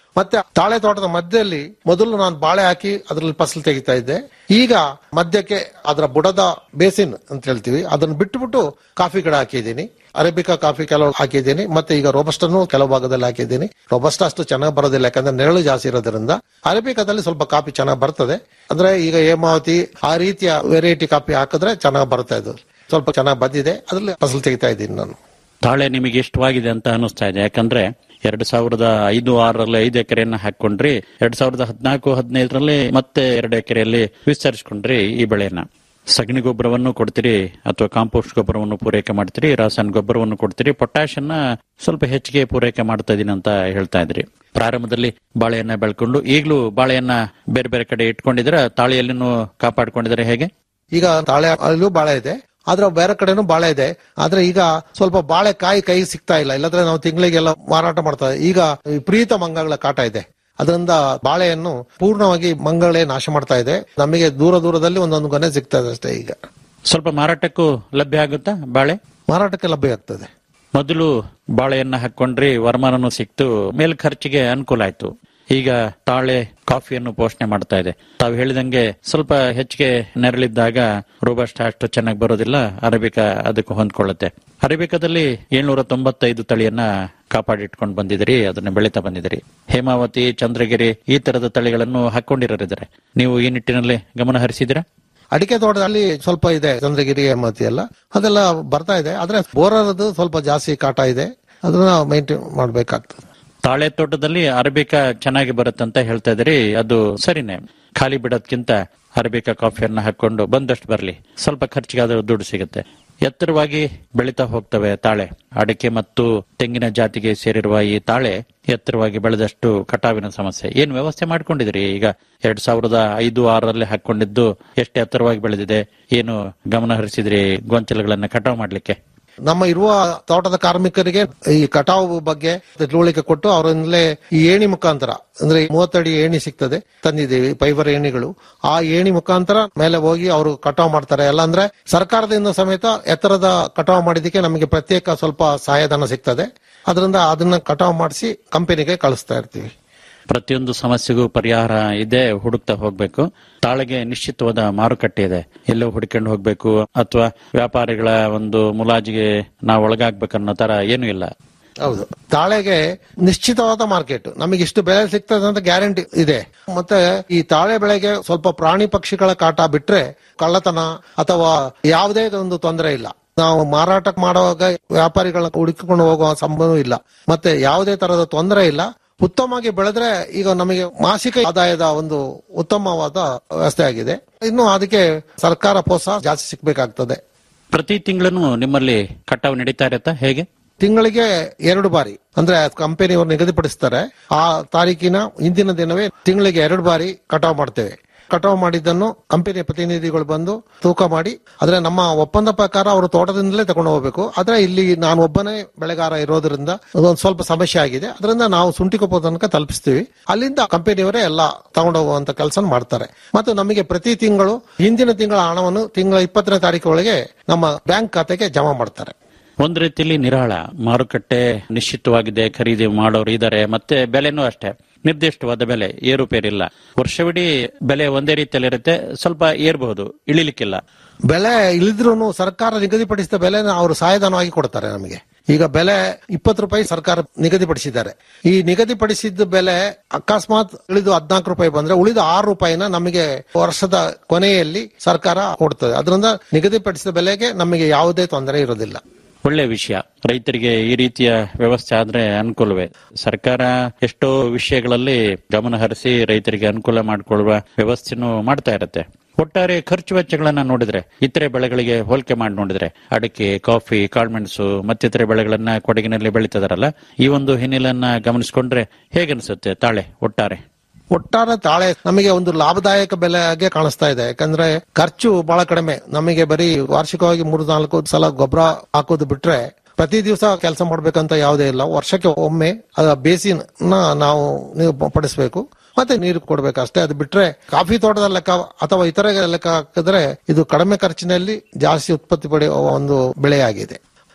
ಮತ್ತೆ ತಾಳೆ ತೋಟದ ಮಧ್ಯದಲ್ಲಿ ಮೊದಲು ನಾನು ಬಾಳೆ ಹಾಕಿ ಅದರಲ್ಲಿ ಫಸಲು ತೆಗಿತಾ ಇದ್ದೆ ಈಗ ಮಧ್ಯಕ್ಕೆ ಅದರ ಬುಡದ ಬೇಸಿನ್ ಅಂತ ಹೇಳ್ತೀವಿ ಅದನ್ನ ಬಿಟ್ಟುಬಿಟ್ಟು ಕಾಫಿ ಗಿಡ ಹಾಕಿದ್ದೀನಿ ಅರೇಬಿಕಾ ಕಾಫಿ ಕೆಲವು ಹಾಕಿದ್ದೀನಿ ಮತ್ತೆ ಈಗ ರೋಬಸ್ಟನ್ನು ಕೆಲವು ಭಾಗದಲ್ಲಿ ಹಾಕಿದ್ದೀನಿ ರೋಬಸ್ಟ ಅಷ್ಟು ಚೆನ್ನಾಗಿ ಬರೋದಿಲ್ಲ ಯಾಕಂದ್ರೆ ನೆರಳು ಜಾಸ್ತಿ ಇರೋದ್ರಿಂದ ಅರೇಬಿಕಾದಲ್ಲಿ ಸ್ವಲ್ಪ ಕಾಫಿ ಚೆನ್ನಾಗಿ ಬರ್ತದೆ ಅಂದ್ರೆ ಈಗ ಹೇಮಾವತಿ ಆ ರೀತಿಯ ವೆರೈಟಿ ಕಾಫಿ ಹಾಕಿದ್ರೆ ಚೆನ್ನಾಗಿ ಬರುತ್ತೆ ಅದು ಸ್ವಲ್ಪ ಚೆನ್ನಾಗಿ ಬಂದಿದೆ ಅದ್ರಲ್ಲಿ ಫಸಲು ತೆಗಿತಾ ಇದ್ದೀನಿ ನಾನು ತಾಳೆ ನಿಮಗೆ ಇಷ್ಟವಾಗಿದೆ ಅಂತ ಅನಿಸ್ತಾ ಇದೆ ಯಾಕಂದ್ರೆ ಎರಡ್ ಸಾವಿರದ ಐದು ಆರರಲ್ಲಿ ಐದು ಎಕರೆಯನ್ನ ಹಾಕೊಂಡ್ರಿ ಎರಡ್ ಸಾವಿರದ ಹದಿನಾಲ್ಕು ಹದಿನೈದರಲ್ಲಿ ಮತ್ತೆ ಎರಡು ಎಕರೆಯಲ್ಲಿ ವಿಸ್ತರಿಸಿಕೊಂಡ್ರಿ ಈ ಬೆಳೆಯನ್ನ ಸಗಣಿ ಗೊಬ್ಬರವನ್ನು ಕೊಡ್ತೀರಿ ಅಥವಾ ಕಾಂಪೋಸ್ಟ್ ಗೊಬ್ಬರವನ್ನು ಪೂರೈಕೆ ಮಾಡ್ತೀರಿ ರಾಸಾಯನಿಕ ಗೊಬ್ಬರವನ್ನು ಕೊಡ್ತೀರಿ ಪೊಟ್ಯಾಶ್ ಅನ್ನ ಸ್ವಲ್ಪ ಹೆಚ್ಚಿಗೆ ಪೂರೈಕೆ ಮಾಡ್ತಾ ಇದೀನಿ ಅಂತ ಹೇಳ್ತಾ ಇದ್ರಿ ಪ್ರಾರಂಭದಲ್ಲಿ ಬಾಳೆಯನ್ನ ಬೆಳ್ಕೊಂಡು ಈಗಲೂ ಬಾಳೆಯನ್ನ ಬೇರೆ ಬೇರೆ ಕಡೆ ಇಟ್ಕೊಂಡಿದ್ರ ತಾಳಿಯಲ್ಲಿನೂ ಕಾಪಾಡ್ಕೊಂಡಿದ್ರೆ ಹೇಗೆ ಈಗ ತಾಳೆ ಅಲ್ಲೂ ಬಾಳೆ ಇದೆ ಆದ್ರೆ ಬೇರೆ ಕಡೆನೂ ಬಾಳೆ ಇದೆ ಆದ್ರೆ ಈಗ ಸ್ವಲ್ಪ ಬಾಳೆ ಕಾಯಿ ಕೈ ಸಿಗ್ತಾ ಇಲ್ಲ ಇಲ್ಲದ್ರೆ ನಾವು ತಿಂಗಳಿಗೆಲ್ಲ ಮಾರಾಟ ಮಾಡ್ತಾ ಈಗ ವಿಪರೀತ ಮಂಗಗಳ ಕಾಟ ಇದೆ ಅದರಿಂದ ಬಾಳೆಯನ್ನು ಪೂರ್ಣವಾಗಿ ಮಂಗಳೇ ನಾಶ ಮಾಡ್ತಾ ಇದೆ ನಮಗೆ ದೂರ ದೂರದಲ್ಲಿ ಒಂದೊಂದು ಗೊನೆ ಸಿಗ್ತಾ ಇದೆ ಅಷ್ಟೇ ಈಗ ಸ್ವಲ್ಪ ಮಾರಾಟಕ್ಕೂ ಲಭ್ಯ ಆಗುತ್ತಾ ಬಾಳೆ ಮಾರಾಟಕ್ಕೆ ಲಭ್ಯ ಆಗ್ತದೆ ಮೊದಲು ಬಾಳೆಯನ್ನ ಹಾಕೊಂಡ್ರಿ ವರಮಾನನು ಸಿಕ್ತು ಮೇಲ್ ಖರ್ಚಿಗೆ ಅನುಕೂಲ ಆಯ್ತು ಈಗ ತಾಳೆ ಕಾಫಿಯನ್ನು ಪೋಷಣೆ ಮಾಡ್ತಾ ಇದೆ ತಾವು ಹೇಳಿದಂಗೆ ಸ್ವಲ್ಪ ಹೆಚ್ಚಿಗೆ ನೆರಳಿದ್ದಾಗ ರೋಬಸ್ಟ ಅಷ್ಟು ಚೆನ್ನಾಗಿ ಬರೋದಿಲ್ಲ ಅರೇಬಿಕಾ ಅದಕ್ಕೆ ಹೊಂದ್ಕೊಳ್ಳುತ್ತೆ ಅರೇಬಿಕಾದಲ್ಲಿ ಏಳ್ನೂರ ತೊಂಬತ್ತೈದು ತಳಿಯನ್ನ ಕಾಪಾಡಿಟ್ಕೊಂಡು ಬಂದಿದ್ದೀರಿ ಅದನ್ನ ಬೆಳೀತಾ ಬಂದಿದ್ದೀರಿ ಹೇಮಾವತಿ ಚಂದ್ರಗಿರಿ ಈ ತರದ ತಳಿಗಳನ್ನು ಹಾಕೊಂಡಿರೋರಿದ್ದಾರೆ ನೀವು ಈ ನಿಟ್ಟಿನಲ್ಲಿ ಗಮನ ಹರಿಸಿದಿರಾ ಅಡಿಕೆ ತೋಟದಲ್ಲಿ ಸ್ವಲ್ಪ ಇದೆ ಚಂದ್ರಗಿರಿ ಹೇಮಾವತಿ ಎಲ್ಲ ಅದೆಲ್ಲ ಬರ್ತಾ ಇದೆ ಆದ್ರೆ ಬೋರರದು ಸ್ವಲ್ಪ ಜಾಸ್ತಿ ಕಾಟ ಇದೆ ಅದನ್ನ ಮೈಂಟೈನ್ ಮಾಡ್ಬೇಕಾಗ್ತದೆ ತಾಳೆ ತೋಟದಲ್ಲಿ ಅರಬಿಕಾ ಚೆನ್ನಾಗಿ ಬರುತ್ತಂತ ಹೇಳ್ತಾ ಇದ್ರಿ ಅದು ಸರಿನೇ ಖಾಲಿ ಬಿಡೋದ್ಕಿಂತ ಅರಬಿಕಾ ಕಾಫಿಯನ್ನ ಹಾಕೊಂಡು ಬಂದಷ್ಟು ಬರಲಿ ಸ್ವಲ್ಪ ಖರ್ಚಿಗಾದ್ರೂ ದುಡ್ಡು ಸಿಗುತ್ತೆ ಎತ್ತರವಾಗಿ ಬೆಳೀತಾ ಹೋಗ್ತವೆ ತಾಳೆ ಅಡಿಕೆ ಮತ್ತು ತೆಂಗಿನ ಜಾತಿಗೆ ಸೇರಿರುವ ಈ ತಾಳೆ ಎತ್ತರವಾಗಿ ಬೆಳೆದಷ್ಟು ಕಟಾವಿನ ಸಮಸ್ಯೆ ಏನ್ ವ್ಯವಸ್ಥೆ ಮಾಡ್ಕೊಂಡಿದ್ರಿ ಈಗ ಎರಡ್ ಸಾವಿರದ ಐದು ಆರರಲ್ಲಿ ಹಾಕೊಂಡಿದ್ದು ಎಷ್ಟು ಎತ್ತರವಾಗಿ ಬೆಳೆದಿದೆ ಏನು ಗಮನ ಹರಿಸಿದ್ರಿ ಗೊಂಚಲುಗಳನ್ನ ಕಟಾವು ಮಾಡ್ಲಿಕ್ಕೆ ನಮ್ಮ ಇರುವ ತೋಟದ ಕಾರ್ಮಿಕರಿಗೆ ಈ ಕಟಾವು ಬಗ್ಗೆ ತಿಳುವಳಿಕೆ ಕೊಟ್ಟು ಅವರಿಂದಲೇ ಈ ಏಣಿ ಮುಖಾಂತರ ಅಂದ್ರೆ ಮೂವತ್ತಡಿ ಏಣಿ ಸಿಗ್ತದೆ ತಂದಿದ್ದೀವಿ ಫೈಬರ್ ಏಣಿಗಳು ಆ ಏಣಿ ಮುಖಾಂತರ ಮೇಲೆ ಹೋಗಿ ಅವರು ಕಟಾವು ಮಾಡ್ತಾರೆ ಎಲ್ಲ ಅಂದ್ರೆ ಸರ್ಕಾರದಿಂದ ಸಮೇತ ಎತ್ತರದ ಕಟಾವು ಮಾಡಿದಕ್ಕೆ ನಮಗೆ ಪ್ರತ್ಯೇಕ ಸ್ವಲ್ಪ ಸಹಾಯಧನ ಸಿಗ್ತದೆ ಅದರಿಂದ ಅದನ್ನ ಕಟಾವು ಮಾಡಿಸಿ ಕಂಪನಿಗೆ ಕಳಿಸ್ತಾ ಇರ್ತೀವಿ ಪ್ರತಿಯೊಂದು ಸಮಸ್ಯೆಗೂ ಪರಿಹಾರ ಇದೆ ಹುಡುಕ್ತಾ ಹೋಗ್ಬೇಕು ತಾಳೆಗೆ ನಿಶ್ಚಿತವಾದ ಮಾರುಕಟ್ಟೆ ಇದೆ ಎಲ್ಲೋ ಹುಡ್ಕೊಂಡು ಹೋಗ್ಬೇಕು ಅಥವಾ ವ್ಯಾಪಾರಿಗಳ ಒಂದು ಮುಲಾಜಿಗೆ ನಾವು ಒಳಗಾಗ್ಬೇಕನ್ನೋ ತರ ಏನೂ ಇಲ್ಲ ಹೌದು ತಾಳೆಗೆ ನಿಶ್ಚಿತವಾದ ಮಾರ್ಕೆಟ್ ನಮಗೆ ಇಷ್ಟು ಬೆಲೆ ಸಿಗ್ತದೆ ಅಂತ ಗ್ಯಾರಂಟಿ ಇದೆ ಮತ್ತೆ ಈ ತಾಳೆ ಬೆಳೆಗೆ ಸ್ವಲ್ಪ ಪ್ರಾಣಿ ಪಕ್ಷಿಗಳ ಕಾಟ ಬಿಟ್ರೆ ಕಳ್ಳತನ ಅಥವಾ ಯಾವುದೇ ಒಂದು ತೊಂದರೆ ಇಲ್ಲ ನಾವು ಮಾರಾಟ ಮಾಡುವಾಗ ವ್ಯಾಪಾರಿಗಳನ್ನ ಹುಡುಕಿಕೊಂಡು ಹೋಗುವ ಸಂಭವ ಇಲ್ಲ ಮತ್ತೆ ಯಾವುದೇ ತರದ ತೊಂದರೆ ಇಲ್ಲ ಉತ್ತಮವಾಗಿ ಬೆಳೆದ್ರೆ ಈಗ ನಮಗೆ ಮಾಸಿಕ ಆದಾಯದ ಒಂದು ಉತ್ತಮವಾದ ವ್ಯವಸ್ಥೆ ಆಗಿದೆ ಇನ್ನು ಅದಕ್ಕೆ ಸರ್ಕಾರ ಪ್ರೋತ್ಸಾಹ ಜಾಸ್ತಿ ಸಿಗ್ಬೇಕಾಗ್ತದೆ ಪ್ರತಿ ತಿಂಗಳನ್ನು ನಿಮ್ಮಲ್ಲಿ ಕಟಾವು ನಡೀತಾ ಇರತ್ತಾ ಹೇಗೆ ತಿಂಗಳಿಗೆ ಎರಡು ಬಾರಿ ಅಂದ್ರೆ ಕಂಪನಿಯವರು ನಿಗದಿಪಡಿಸ್ತಾರೆ ಆ ತಾರೀಕಿನ ಹಿಂದಿನ ದಿನವೇ ತಿಂಗಳಿಗೆ ಎರಡು ಬಾರಿ ಕಟಾವು ಮಾಡ್ತೇವೆ ಕಟಾವು ಮಾಡಿದ್ದನ್ನು ಕಂಪನಿಯ ಪ್ರತಿನಿಧಿಗಳು ಬಂದು ತೂಕ ಮಾಡಿ ಆದ್ರೆ ನಮ್ಮ ಒಪ್ಪಂದ ಪ್ರಕಾರ ಅವರು ತೋಟದಿಂದಲೇ ತಗೊಂಡು ಹೋಗ್ಬೇಕು ಆದ್ರೆ ಇಲ್ಲಿ ನಾನು ಒಬ್ಬನೇ ಬೆಳೆಗಾರ ಇರೋದ್ರಿಂದ ಅದೊಂದು ಸ್ವಲ್ಪ ಸಮಸ್ಯೆ ಆಗಿದೆ ಅದರಿಂದ ನಾವು ಸುಂಟಿಕೊಪ್ಪ ತನಕ ತಲುಪಿಸ್ತೀವಿ ಅಲ್ಲಿಂದ ಕಂಪನಿಯವರೇ ಎಲ್ಲ ತಗೊಂಡು ಹೋಗುವಂತ ಕೆಲಸ ಮಾಡ್ತಾರೆ ಮತ್ತು ನಮಗೆ ಪ್ರತಿ ತಿಂಗಳು ಹಿಂದಿನ ತಿಂಗಳ ಹಣವನ್ನು ತಿಂಗಳ ಇಪ್ಪತ್ತನೇ ತಾರೀಕು ಒಳಗೆ ನಮ್ಮ ಬ್ಯಾಂಕ್ ಖಾತೆಗೆ ಜಮಾ ಮಾಡ್ತಾರೆ ಒಂದ್ ರೀತಿಯಲ್ಲಿ ನಿರಾಳ ಮಾರುಕಟ್ಟೆ ನಿಶ್ಚಿತವಾಗಿದೆ ಖರೀದಿ ಮಾಡೋರು ಇದ್ದಾರೆ ಮತ್ತೆ ಬೆಲೆನೂ ಅಷ್ಟೇ ನಿರ್ದಿಷ್ಟವಾದ ಬೆಲೆ ಏರುಪೇರಿಲ್ಲ ವರ್ಷವಿಡೀ ಬೆಲೆ ಒಂದೇ ರೀತಿಯಲ್ಲಿರುತ್ತೆ ಸ್ವಲ್ಪ ಏರ್ಬಹುದು ಇಳಿಲಿಕ್ಕಿಲ್ಲ ಬೆಲೆ ಇಳಿದ್ರೂ ಸರ್ಕಾರ ನಿಗದಿಪಡಿಸಿದ ಬೆಲೆನ ಅವರು ಸಹಾಯಧನವಾಗಿ ಕೊಡ್ತಾರೆ ನಮಗೆ ಈಗ ಬೆಲೆ ಇಪ್ಪತ್ತು ರೂಪಾಯಿ ಸರ್ಕಾರ ನಿಗದಿಪಡಿಸಿದ್ದಾರೆ ಈ ನಿಗದಿಪಡಿಸಿದ ಬೆಲೆ ಅಕಸ್ಮಾತ್ ಇಳಿದು ಹದಿನಾಲ್ಕು ರೂಪಾಯಿ ಬಂದ್ರೆ ಉಳಿದ ಆರು ರೂಪಾಯಿನ ನಮಗೆ ವರ್ಷದ ಕೊನೆಯಲ್ಲಿ ಸರ್ಕಾರ ಕೊಡ್ತದೆ ಅದರಿಂದ ನಿಗದಿಪಡಿಸಿದ ಬೆಲೆಗೆ ನಮಗೆ ಯಾವುದೇ ತೊಂದರೆ ಇರೋದಿಲ್ಲ ಒಳ್ಳೆ ವಿಷಯ ರೈತರಿಗೆ ಈ ರೀತಿಯ ವ್ಯವಸ್ಥೆ ಆದ್ರೆ ಅನುಕೂಲವೇ ಸರ್ಕಾರ ಎಷ್ಟೋ ವಿಷಯಗಳಲ್ಲಿ ಗಮನ ಹರಿಸಿ ರೈತರಿಗೆ ಅನುಕೂಲ ಮಾಡಿಕೊಳ್ಳುವ ವ್ಯವಸ್ಥೆನೂ ಮಾಡ್ತಾ ಇರತ್ತೆ ಒಟ್ಟಾರೆ ಖರ್ಚು ವೆಚ್ಚಗಳನ್ನ ನೋಡಿದ್ರೆ ಇತರೆ ಬೆಳೆಗಳಿಗೆ ಹೋಲಿಕೆ ಮಾಡಿ ನೋಡಿದ್ರೆ ಅಡಿಕೆ ಕಾಫಿ ಕಾಳ್ಮೆಣಸು ಮತ್ತಿತರೆ ಬೆಳೆಗಳನ್ನ ಕೊಡಗಿನಲ್ಲಿ ಬೆಳೀತದಾರಲ್ಲ ಈ ಒಂದು ಹಿನ್ನೆಲೆಯನ್ನ ಗಮನಿಸಿಕೊಂಡ್ರೆ ಹೇಗನ್ಸುತ್ತೆ ತಾಳೆ ಒಟ್ಟಾರೆ ಒಟ್ಟಾರೆ ತಾಳೆ ನಮಗೆ ಒಂದು ಲಾಭದಾಯಕ ಬೆಲೆಗೆ ಕಾಣಿಸ್ತಾ ಇದೆ ಯಾಕಂದ್ರೆ ಖರ್ಚು ಬಹಳ ಕಡಿಮೆ ನಮಗೆ ಬರೀ ವಾರ್ಷಿಕವಾಗಿ ಮೂರು ನಾಲ್ಕು ಸಲ ಗೊಬ್ಬರ ಹಾಕೋದು ಬಿಟ್ರೆ ಪ್ರತಿ ದಿವಸ ಕೆಲಸ ಮಾಡ್ಬೇಕಂತ ಯಾವುದೇ ಇಲ್ಲ ವರ್ಷಕ್ಕೆ ಒಮ್ಮೆ ಅದ ಬೇಸಿನ್ ನಾವು ನೀವು ಪಡಿಸ್ಬೇಕು ಮತ್ತೆ ನೀರು ಕೊಡ್ಬೇಕು ಅಷ್ಟೇ ಅದು ಬಿಟ್ರೆ ಕಾಫಿ ತೋಟದ ಲೆಕ್ಕ ಅಥವಾ ಇತರ ಲೆಕ್ಕ ಹಾಕಿದ್ರೆ ಇದು ಕಡಿಮೆ ಖರ್ಚಿನಲ್ಲಿ ಜಾಸ್ತಿ ಉತ್ಪತ್ತಿ ಪಡೆಯುವ ಒಂದು ಬೆಳೆಯಾಗಿದೆ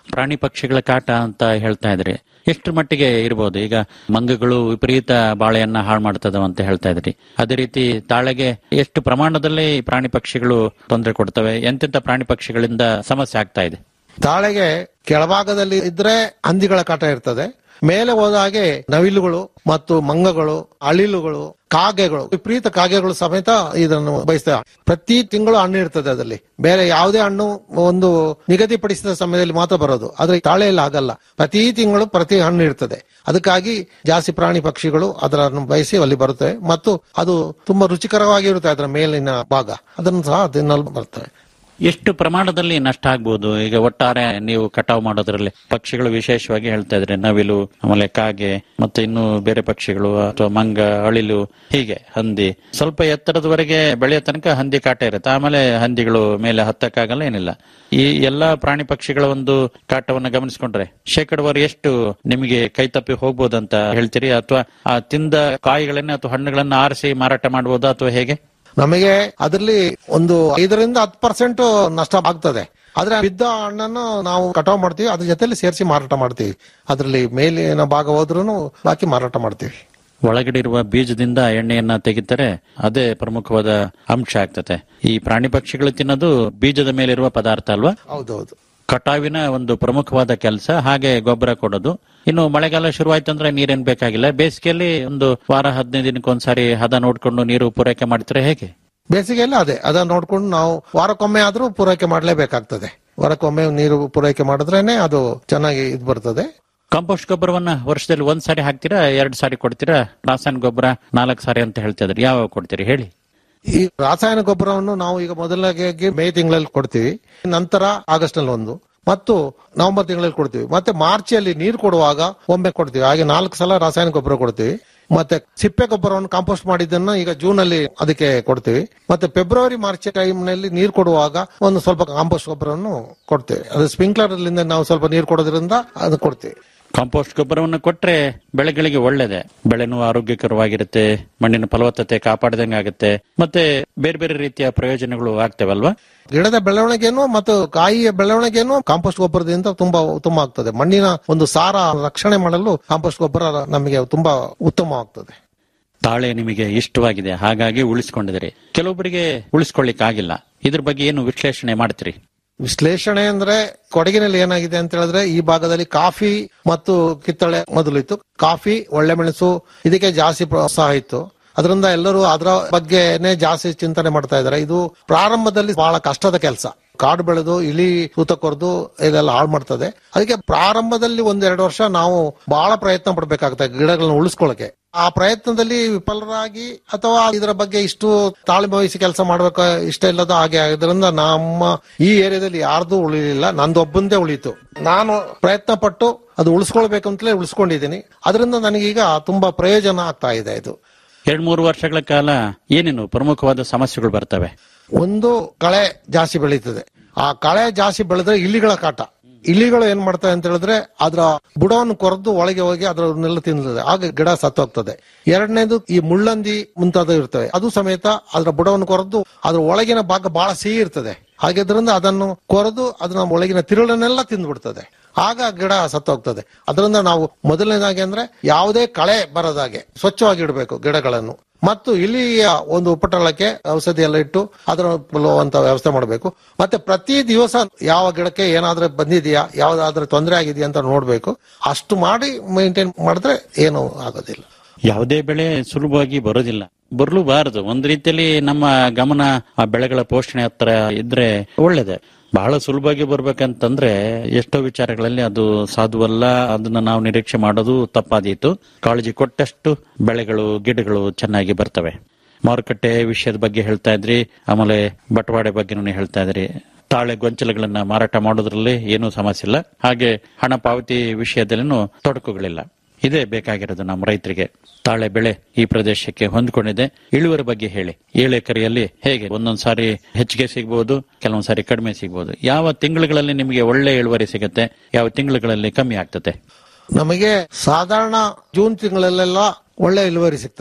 ಪ್ರಾಣಿ ಪಕ್ಷಿಗಳ ಕಾಟ ಅಂತ ಹೇಳ್ತಾ ಇದ್ರಿ ಎಷ್ಟರ ಮಟ್ಟಿಗೆ ಇರ್ಬೋದು ಈಗ ಮಂಗಗಳು ವಿಪರೀತ ಬಾಳೆಯನ್ನ ಹಾಳು ಮಾಡ್ತದವ ಅಂತ ಹೇಳ್ತಾ ಇದ್ರಿ ಅದೇ ರೀತಿ ತಾಳೆಗೆ ಎಷ್ಟು ಪ್ರಮಾಣದಲ್ಲಿ ಪ್ರಾಣಿ ಪಕ್ಷಿಗಳು ತೊಂದರೆ ಕೊಡ್ತವೆ ಎಂತೆಂತ ಪ್ರಾಣಿ ಪಕ್ಷಿಗಳಿಂದ ಸಮಸ್ಯೆ ಆಗ್ತಾ ಇದೆ ತಾಳೆಗೆ ಕೆಳಭಾಗದಲ್ಲಿ ಇದ್ರೆ ಹಂದಿಗಳ ಕಾಟ ಇರ್ತದೆ ಮೇಲೆ ಹೋದ ಹಾಗೆ ನವಿಲುಗಳು ಮತ್ತು ಮಂಗಗಳು ಅಳಿಲುಗಳು ಕಾಗೆಗಳು ವಿಪರೀತ ಕಾಗೆಗಳು ಸಮೇತ ಇದನ್ನು ಬಯಸ್ತವೆ ಪ್ರತಿ ತಿಂಗಳು ಹಣ್ಣು ಇರ್ತದೆ ಅದರಲ್ಲಿ ಬೇರೆ ಯಾವುದೇ ಹಣ್ಣು ಒಂದು ನಿಗದಿಪಡಿಸಿದ ಸಮಯದಲ್ಲಿ ಮಾತ್ರ ಬರೋದು ಆದ್ರೆ ತಾಳೆಯಲ್ಲಿ ಆಗಲ್ಲ ಪ್ರತಿ ತಿಂಗಳು ಪ್ರತಿ ಹಣ್ಣು ಇರ್ತದೆ ಅದಕ್ಕಾಗಿ ಜಾಸ್ತಿ ಪ್ರಾಣಿ ಪಕ್ಷಿಗಳು ಅದನ್ನು ಬಯಸಿ ಅಲ್ಲಿ ಬರುತ್ತವೆ ಮತ್ತು ಅದು ತುಂಬಾ ರುಚಿಕರವಾಗಿರುತ್ತೆ ಅದರ ಮೇಲಿನ ಭಾಗ ಅದನ್ನು ಸಹ ತಿನ್ನಲು ಬರ್ತವೆ ಎಷ್ಟು ಪ್ರಮಾಣದಲ್ಲಿ ನಷ್ಟ ಆಗ್ಬೋದು ಈಗ ಒಟ್ಟಾರೆ ನೀವು ಕಟಾವು ಮಾಡೋದ್ರಲ್ಲಿ ಪಕ್ಷಿಗಳು ವಿಶೇಷವಾಗಿ ಹೇಳ್ತಾ ಇದ್ರೆ ನವಿಲು ಆಮೇಲೆ ಕಾಗೆ ಮತ್ತೆ ಇನ್ನು ಬೇರೆ ಪಕ್ಷಿಗಳು ಅಥವಾ ಮಂಗ ಅಳಿಲು ಹೀಗೆ ಹಂದಿ ಸ್ವಲ್ಪ ಎತ್ತರದವರೆಗೆ ಬೆಳೆಯೋ ತನಕ ಹಂದಿ ಕಾಟ ಇರುತ್ತೆ ಆಮೇಲೆ ಹಂದಿಗಳು ಮೇಲೆ ಹತ್ತಕ್ಕಾಗಲ್ಲ ಏನಿಲ್ಲ ಈ ಎಲ್ಲಾ ಪ್ರಾಣಿ ಪಕ್ಷಿಗಳ ಒಂದು ಕಾಟವನ್ನ ಗಮನಿಸ್ಕೊಂಡ್ರೆ ಶೇಕಡವಾರು ಎಷ್ಟು ನಿಮಗೆ ಕೈ ತಪ್ಪಿ ಹೋಗ್ಬೋದಂತ ಹೇಳ್ತೀರಿ ಅಥವಾ ಆ ತಿಂದ ಕಾಯಿಗಳನ್ನ ಅಥವಾ ಹಣ್ಣುಗಳನ್ನ ಆರಿಸಿ ಮಾರಾಟ ಮಾಡಬಹುದಾ ಅಥವಾ ಹೇಗೆ ನಮಗೆ ಅದರಲ್ಲಿ ಒಂದು ಐದರಿಂದ ಹತ್ತು ಪರ್ಸೆಂಟ್ ನಷ್ಟ ಆಗ್ತದೆ ಆದ್ರೆ ಬಿದ್ದ ಹಣ್ಣನ್ನು ನಾವು ಕಟಾವ್ ಮಾಡ್ತೀವಿ ಅದ್ರ ಜೊತೆಲಿ ಸೇರಿಸಿ ಮಾರಾಟ ಮಾಡ್ತೀವಿ ಅದರಲ್ಲಿ ಮೇಲಿನ ಭಾಗ ಹೋದ್ರೂ ಬಾಕಿ ಮಾರಾಟ ಮಾಡ್ತೀವಿ ಒಳಗಡೆ ಇರುವ ಬೀಜದಿಂದ ಎಣ್ಣೆಯನ್ನ ತೆಗಿತಾರೆ ಅದೇ ಪ್ರಮುಖವಾದ ಅಂಶ ಆಗ್ತದೆ ಈ ಪ್ರಾಣಿ ಪಕ್ಷಿಗಳು ತಿನ್ನೋದು ಬೀಜದ ಮೇಲಿರುವ ಪದಾರ್ಥ ಅಲ್ವಾ ಹೌದೌದು ಕಟಾವಿನ ಒಂದು ಪ್ರಮುಖವಾದ ಕೆಲಸ ಹಾಗೆ ಗೊಬ್ಬರ ಕೊಡೋದು ಇನ್ನು ಮಳೆಗಾಲ ಶುರುವಾಯ್ತು ಅಂದ್ರೆ ನೀರೇನ್ ಬೇಕಾಗಿಲ್ಲ ಬೇಸಿಗೆಯಲ್ಲಿ ಒಂದು ವಾರ ಹದಿನೈದು ದಿನಕ್ಕೆ ಒಂದ್ಸಾರಿ ಹದ ನೋಡ್ಕೊಂಡು ನೀರು ಪೂರೈಕೆ ಮಾಡ್ತಾರೆ ಹೇಗೆ ಬೇಸಿಗೆಯಲ್ಲಿ ಅದೇ ಅದನ್ನ ನೋಡ್ಕೊಂಡು ನಾವು ವಾರಕ್ಕೊಮ್ಮೆ ಆದ್ರೂ ಪೂರೈಕೆ ಮಾಡ್ಲೇಬೇಕಾಗ್ತದೆ ವಾರಕ್ಕೊಮ್ಮೆ ನೀರು ಪೂರೈಕೆ ಮಾಡಿದ್ರೇನೆ ಅದು ಚೆನ್ನಾಗಿ ಇದು ಬರ್ತದೆ ಕಾಂಪೋಸ್ಟ್ ಗೊಬ್ಬರವನ್ನ ವರ್ಷದಲ್ಲಿ ಒಂದ್ ಸಾರಿ ಹಾಕ್ತೀರಾ ಎರಡ್ ಸಾರಿ ಕೊಡ್ತೀರಾ ರಾಸಾಯನಿಕ ಗೊಬ್ಬರ ನಾಲ್ಕು ಸಾರಿ ಅಂತ ಹೇಳ್ತಿದ್ರಿ ಯಾವ ಕೊಡ್ತೀರಿ ಹೇಳಿ ಈ ರಾಸಾಯನಿಕ ಗೊಬ್ಬರವನ್ನು ನಾವು ಈಗ ಮೊದಲನೇಗೆ ಮೇ ತಿಂಗಳಲ್ಲಿ ಕೊಡ್ತೀವಿ ನಂತರ ಆಗಸ್ಟ್ ನಲ್ಲಿ ಒಂದು ಮತ್ತು ನವೆಂಬರ್ ತಿಂಗಳಲ್ಲಿ ಕೊಡ್ತೀವಿ ಮತ್ತೆ ಮಾರ್ಚ್ ಅಲ್ಲಿ ನೀರು ಕೊಡುವಾಗ ಒಮ್ಮೆ ಕೊಡ್ತೀವಿ ಹಾಗೆ ನಾಲ್ಕು ಸಲ ರಾಸಾಯನಿಕ ಗೊಬ್ಬರ ಕೊಡ್ತೀವಿ ಮತ್ತೆ ಸಿಪ್ಪೆ ಗೊಬ್ಬರವನ್ನು ಕಾಂಪೋಸ್ಟ್ ಮಾಡಿದ್ದನ್ನ ಈಗ ಜೂನ್ ಅಲ್ಲಿ ಅದಕ್ಕೆ ಕೊಡ್ತೀವಿ ಮತ್ತೆ ಫೆಬ್ರವರಿ ಮಾರ್ಚ್ ಟೈಮ್ ನಲ್ಲಿ ನೀರು ಕೊಡುವಾಗ ಒಂದು ಸ್ವಲ್ಪ ಕಾಂಪೋಸ್ಟ್ ಗೊಬ್ಬರವನ್ನು ಕೊಡ್ತೇವೆ ಅದು ಸ್ಪ್ರಿಂಕ್ಲರ್ ಅಲ್ಲಿಂದ ನಾವು ಸ್ವಲ್ಪ ನೀರು ಕೊಡೋದ್ರಿಂದ ಅದು ಕೊಡ್ತೀವಿ ಕಾಂಪೋಸ್ಟ್ ಗೊಬ್ಬರವನ್ನು ಕೊಟ್ರೆ ಬೆಳೆಗಳಿಗೆ ಒಳ್ಳೇದೆ ಬೆಳೆನೂ ಆರೋಗ್ಯಕರವಾಗಿರುತ್ತೆ ಮಣ್ಣಿನ ಫಲವತ್ತತೆ ಕಾಪಾಡದಂಗೆ ಆಗುತ್ತೆ ಮತ್ತೆ ಬೇರೆ ಬೇರೆ ರೀತಿಯ ಪ್ರಯೋಜನಗಳು ಆಗ್ತೇವಲ್ವಾ ಗಿಡದ ಬೆಳವಣಿಗೆನು ಮತ್ತು ಕಾಯಿಯ ಬೆಳವಣಿಗೆನು ಕಾಂಪೋಸ್ಟ್ ಗೊಬ್ಬರದಿಂದ ತುಂಬಾ ಉತ್ತಮ ಆಗ್ತದೆ ಮಣ್ಣಿನ ಒಂದು ಸಾರ ರಕ್ಷಣೆ ಮಾಡಲು ಕಾಂಪೋಸ್ಟ್ ಗೊಬ್ಬರ ನಮಗೆ ತುಂಬಾ ಉತ್ತಮವಾಗ್ತದೆ ತಾಳೆ ನಿಮಗೆ ಇಷ್ಟವಾಗಿದೆ ಹಾಗಾಗಿ ಉಳಿಸ್ಕೊಂಡಿದ್ದೀರಿ ಕೆಲವೊಬ್ಬರಿಗೆ ಉಳಿಸ್ಕೊಳ್ಳಿಕ್ಕಾಗಿಲ್ಲ ಇದ್ರ ಬಗ್ಗೆ ಏನು ವಿಶ್ಲೇಷಣೆ ಮಾಡ್ತೀರಿ ವಿಶ್ಲೇಷಣೆ ಅಂದ್ರೆ ಕೊಡಗಿನಲ್ಲಿ ಏನಾಗಿದೆ ಅಂತ ಹೇಳಿದ್ರೆ ಈ ಭಾಗದಲ್ಲಿ ಕಾಫಿ ಮತ್ತು ಕಿತ್ತಳೆ ಮೊದಲಿತ್ತು ಕಾಫಿ ಒಳ್ಳೆ ಮೆಣಸು ಇದಕ್ಕೆ ಜಾಸ್ತಿ ಪ್ರೋತ್ಸಾಹ ಇತ್ತು ಅದರಿಂದ ಎಲ್ಲರೂ ಅದರ ಬಗ್ಗೆನೆ ಜಾಸ್ತಿ ಚಿಂತನೆ ಮಾಡ್ತಾ ಇದ್ದಾರೆ ಇದು ಪ್ರಾರಂಭದಲ್ಲಿ ಬಹಳ ಕಷ್ಟದ ಕೆಲಸ ಕಾಡು ಬೆಳೆದು ಇಲಿ ತೂತ ಕೊರೆದು ಇದೆಲ್ಲ ಹಾಳು ಮಾಡ್ತದೆ ಅದಕ್ಕೆ ಪ್ರಾರಂಭದಲ್ಲಿ ಒಂದೆರಡು ವರ್ಷ ನಾವು ಬಹಳ ಪ್ರಯತ್ನ ಪಡ್ಬೇಕಾಗ್ತದೆ ಗಿಡಗಳನ್ನ ಉಳಿಸ್ಕೊಳ್ಳಕ್ಕೆ ಆ ಪ್ರಯತ್ನದಲ್ಲಿ ವಿಫಲರಾಗಿ ಅಥವಾ ಇದರ ಬಗ್ಗೆ ಇಷ್ಟು ತಾಳ್ಮೆ ವಹಿಸಿ ಕೆಲಸ ಮಾಡ್ಬೇಕು ಇಷ್ಟ ಇಲ್ಲದ ಹಾಗೆ ಆಗಿದ್ರಿಂದ ನಮ್ಮ ಈ ಏರಿಯಾದಲ್ಲಿ ಯಾರ್ದು ಉಳಿಲಿಲ್ಲ ನಂದೊಬ್ಬಂದೇ ಉಳಿತು ನಾನು ಪ್ರಯತ್ನ ಪಟ್ಟು ಅದು ಉಳಿಸ್ಕೊಳ್ಬೇಕು ಅಂತಲೇ ಉಳಿಸ್ಕೊಂಡಿದ್ದೀನಿ ಅದರಿಂದ ನನಗೀಗ ತುಂಬಾ ಪ್ರಯೋಜನ ಆಗ್ತಾ ಇದೆ ಇದು ಎರಡ್ ಮೂರು ವರ್ಷಗಳ ಕಾಲ ಏನೇನು ಪ್ರಮುಖವಾದ ಸಮಸ್ಯೆಗಳು ಬರ್ತವೆ ಒಂದು ಕಳೆ ಜಾಸ್ತಿ ಬೆಳೀತದೆ ಆ ಕಳೆ ಜಾಸ್ತಿ ಬೆಳೆದ್ರೆ ಇಲಿಗಳ ಕಾಟ ಇಲಿಗಳು ಏನ್ ಮಾಡ್ತವೆ ಅಂತ ಹೇಳಿದ್ರೆ ಅದರ ಬುಡವನ್ನು ಕೊರೆದು ಒಳಗೆ ಹೋಗಿ ಅದರನ್ನೆಲ್ಲ ತಿನ್ನುತ್ತದೆ ಆಗ ಗಿಡ ಸತ್ತೋಗ್ತದೆ ಎರಡನೇದು ಈ ಮುಳ್ಳಂದಿ ಮುಂತಾದ ಇರ್ತವೆ ಅದು ಸಮೇತ ಅದರ ಬುಡವನ್ನು ಕೊರೆದು ಅದ್ರ ಒಳಗಿನ ಭಾಗ ಬಹಳ ಸಿಹಿ ಇರ್ತದೆ ಹಾಗಿದ್ರಿಂದ ಅದನ್ನು ಕೊರೆದು ಅದನ್ನ ಒಳಗಿನ ತಿರುಳನ್ನೆಲ್ಲ ತಿಂದ್ಬಿಡ್ತದೆ ಆಗ ಗಿಡ ಸತ್ತೋಗ್ತದೆ ಅದರಿಂದ ನಾವು ಮೊದಲನೇದಾಗಿ ಅಂದ್ರೆ ಯಾವುದೇ ಕಳೆ ಬರದಾಗೆ ಸ್ವಚ್ಛವಾಗಿ ಇಡಬೇಕು ಗಿಡಗಳನ್ನು ಮತ್ತು ಇಲಿಯ ಒಂದು ಉಪಟಳಕ್ಕೆ ಔಷಧಿ ಎಲ್ಲ ಇಟ್ಟು ಅದರ ಅಂತ ವ್ಯವಸ್ಥೆ ಮಾಡಬೇಕು ಮತ್ತೆ ಪ್ರತಿ ದಿವಸ ಯಾವ ಗಿಡಕ್ಕೆ ಏನಾದ್ರೂ ಬಂದಿದೆಯಾ ಯಾವ್ದಾದ್ರೂ ತೊಂದರೆ ಆಗಿದೆಯಾ ಅಂತ ನೋಡ್ಬೇಕು ಅಷ್ಟು ಮಾಡಿ ಮೇಂಟೈನ್ ಮಾಡಿದ್ರೆ ಏನು ಆಗೋದಿಲ್ಲ ಯಾವುದೇ ಬೆಳೆ ಸುಲಭವಾಗಿ ಬರೋದಿಲ್ಲ ಬರಲೂಬಾರದು ಒಂದ್ ರೀತಿಯಲ್ಲಿ ನಮ್ಮ ಗಮನ ಆ ಬೆಳೆಗಳ ಪೋಷಣೆ ಹತ್ರ ಇದ್ರೆ ಒಳ್ಳೇದೆ ಬಹಳ ಸುಲಭವಾಗಿ ಬರ್ಬೇಕಂತಂದ್ರೆ ಎಷ್ಟೋ ವಿಚಾರಗಳಲ್ಲಿ ಅದು ಸಾಧುವಲ್ಲ ಅದನ್ನ ನಾವು ನಿರೀಕ್ಷೆ ಮಾಡೋದು ತಪ್ಪಾದೀತು ಕಾಳಜಿ ಕೊಟ್ಟಷ್ಟು ಬೆಳೆಗಳು ಗಿಡಗಳು ಚೆನ್ನಾಗಿ ಬರ್ತವೆ ಮಾರುಕಟ್ಟೆ ವಿಷಯದ ಬಗ್ಗೆ ಹೇಳ್ತಾ ಇದ್ರಿ ಆಮೇಲೆ ಬಟವಾಡೆ ಬಗ್ಗೆ ಹೇಳ್ತಾ ಇದ್ರಿ ತಾಳೆ ಗೊಂಚಲುಗಳನ್ನ ಮಾರಾಟ ಮಾಡೋದ್ರಲ್ಲಿ ಏನೂ ಸಮಸ್ಯೆ ಇಲ್ಲ ಹಾಗೆ ಹಣ ಪಾವತಿ ವಿಷಯದಲ್ಲಿನೂ ತೊಡಕುಗಳಿಲ್ಲ ಇದೇ ಬೇಕಾಗಿರೋದು ನಮ್ಮ ರೈತರಿಗೆ ತಾಳೆ ಬೆಳೆ ಈ ಪ್ರದೇಶಕ್ಕೆ ಹೊಂದ್ಕೊಂಡಿದೆ ಇಳುವರಿ ಬಗ್ಗೆ ಹೇಳಿ ಏಳು ಎಕರೆಯಲ್ಲಿ ಹೇಗೆ ಒಂದೊಂದ್ ಸಾರಿ ಹೆಚ್ಚಿಗೆ ಸಿಗಬಹುದು ಕೆಲವೊಂದ್ ಸಾರಿ ಕಡಿಮೆ ಸಿಗಬಹುದು ಯಾವ ತಿಂಗಳುಗಳಲ್ಲಿ ನಿಮಗೆ ಒಳ್ಳೆ ಇಳುವರಿ ಸಿಗುತ್ತೆ ಯಾವ ತಿಂಗಳುಗಳಲ್ಲಿ ಕಮ್ಮಿ ಆಗ್ತದೆ ನಮಗೆ ಸಾಧಾರಣ ಜೂನ್ ತಿಂಗಳಲ್ಲೆಲ್ಲ ಒಳ್ಳೆ ಇಳುವರಿ ಸಿಗ್ತದೆ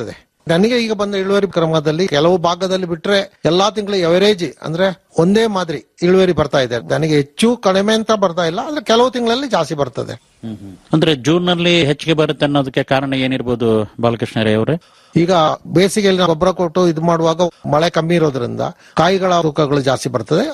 ನನಗೆ ಈಗ ಬಂದ ಇಳುವರಿ ಕ್ರಮದಲ್ಲಿ ಕೆಲವು ಭಾಗದಲ್ಲಿ ಬಿಟ್ರೆ ಎಲ್ಲಾ ತಿಂಗಳು ಎವರೇಜ್ ಅಂದ್ರೆ ಒಂದೇ ಮಾದರಿ ಇಳುವರಿ ಬರ್ತಾ ಇದೆ ನನಗೆ ಹೆಚ್ಚು ಕಡಿಮೆ ಅಂತ ಬರ್ತಾ ಇಲ್ಲ ಆದ್ರೆ ಕೆಲವು ತಿಂಗಳಲ್ಲಿ ಜಾಸ್ತಿ ಬರ್ತದೆ ಅಂದ್ರೆ ಜೂನ್ ನಲ್ಲಿ ಹೆಚ್ಚಿಗೆ ಬರುತ್ತೆ ಅನ್ನೋದಕ್ಕೆ ಕಾರಣ ಏನಿರ್ಬೋದು ಬಾಲಕೃಷ್ಣರೇ ಅವರೇ ಈಗ ಬೇಸಿಗೆಯಲ್ಲಿ ನಾವು ಗೊಬ್ಬರ ಕೊಟ್ಟು ಇದು ಮಾಡುವಾಗ ಮಳೆ ಕಮ್ಮಿ ಇರೋದ್ರಿಂದ ಕಾಯಿಗಳ ತೂಕಗಳು ಜಾಸ್ತಿ ಬರ್ತದೆ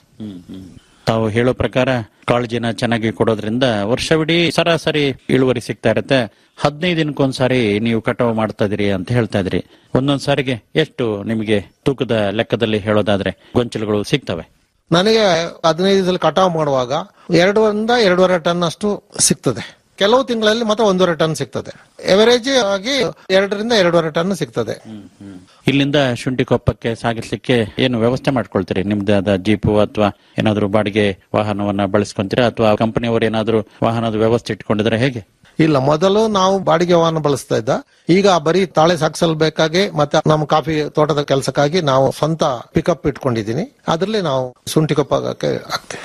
ತಾವು ಹೇಳೋ ಪ್ರಕಾರ ಕಾಳಜಿನ ಚೆನ್ನಾಗಿ ಕೊಡೋದ್ರಿಂದ ವರ್ಷವಿಡೀ ಸರಾಸರಿ ಇಳುವರಿ ಸಿಗ್ತಾ ಇರುತ್ತೆ ಹದಿನೈದು ದಿನಕ್ಕೊಂದ್ಸಾರಿ ನೀವು ಕಟಾವು ಮಾಡ್ತಾ ಇದೀರಿ ಅಂತ ಹೇಳ್ತಾ ಇದ್ರಿ ಒಂದೊಂದ್ ಸಾರಿಗೆ ಎಷ್ಟು ನಿಮಗೆ ತೂಕದ ಲೆಕ್ಕದಲ್ಲಿ ಹೇಳೋದಾದ್ರೆ ಗೊಂಚಲುಗಳು ಸಿಗ್ತವೆ ನನಗೆ ಹದಿನೈದು ದಿವಸದಲ್ಲಿ ಕಟಾವು ಮಾಡುವಾಗ ಎರಡರಿಂದ ಎರಡೂವರೆ ಟನ್ ಅಷ್ಟು ಸಿಗ್ತದೆ ಕೆಲವು ತಿಂಗಳಲ್ಲಿ ಮತ್ತೆ ಒಂದೂವರೆ ಟನ್ ಸಿಗ್ತದೆ ಎವರೇಜ್ ಆಗಿ ಎರಡರಿಂದ ಎರಡೂವರೆ ಟನ್ ಸಿಗ್ತದೆ ಇಲ್ಲಿಂದ ಶುಂಠಿ ಕೊಪ್ಪಕ್ಕೆ ಸಾಗಿಸ್ಲಿಕ್ಕೆ ಏನು ವ್ಯವಸ್ಥೆ ಮಾಡ್ಕೊಳ್ತೀರಿ ನಿಮ್ದಾದ ಜೀಪು ಅಥವಾ ಏನಾದ್ರು ಬಾಡಿಗೆ ವಾಹನವನ್ನ ಬಳಸ್ಕೊಂತೀರಾ ಅಥವಾ ಕಂಪನಿಯವರು ಏನಾದ್ರು ವಾಹನದ ವ್ಯವಸ್ಥೆ ಇಟ್ಕೊಂಡಿದ್ರೆ ಹೇಗೆ ಇಲ್ಲ ಮೊದಲು ನಾವು ಬಾಡಿಗೆ ವಾಹನ ಬಳಸ್ತಾ ಇದ್ದ ಈಗ ಬರೀ ತಾಳೆ ಸಾಗಿಸಲು ಬೇಕಾಗಿ ಮತ್ತೆ ನಮ್ಮ ಕಾಫಿ ತೋಟದ ಕೆಲಸಕ್ಕಾಗಿ ನಾವು ಸ್ವಂತ ಪಿಕಪ್ ಇಟ್ಕೊಂಡಿದ್ದೀನಿ ಅದರಲ್ಲಿ ನಾವು ಶುಂಠಿ ಕೊಪ್ಪಕ್ಕೆ ಹಾಕ್ತೇವೆ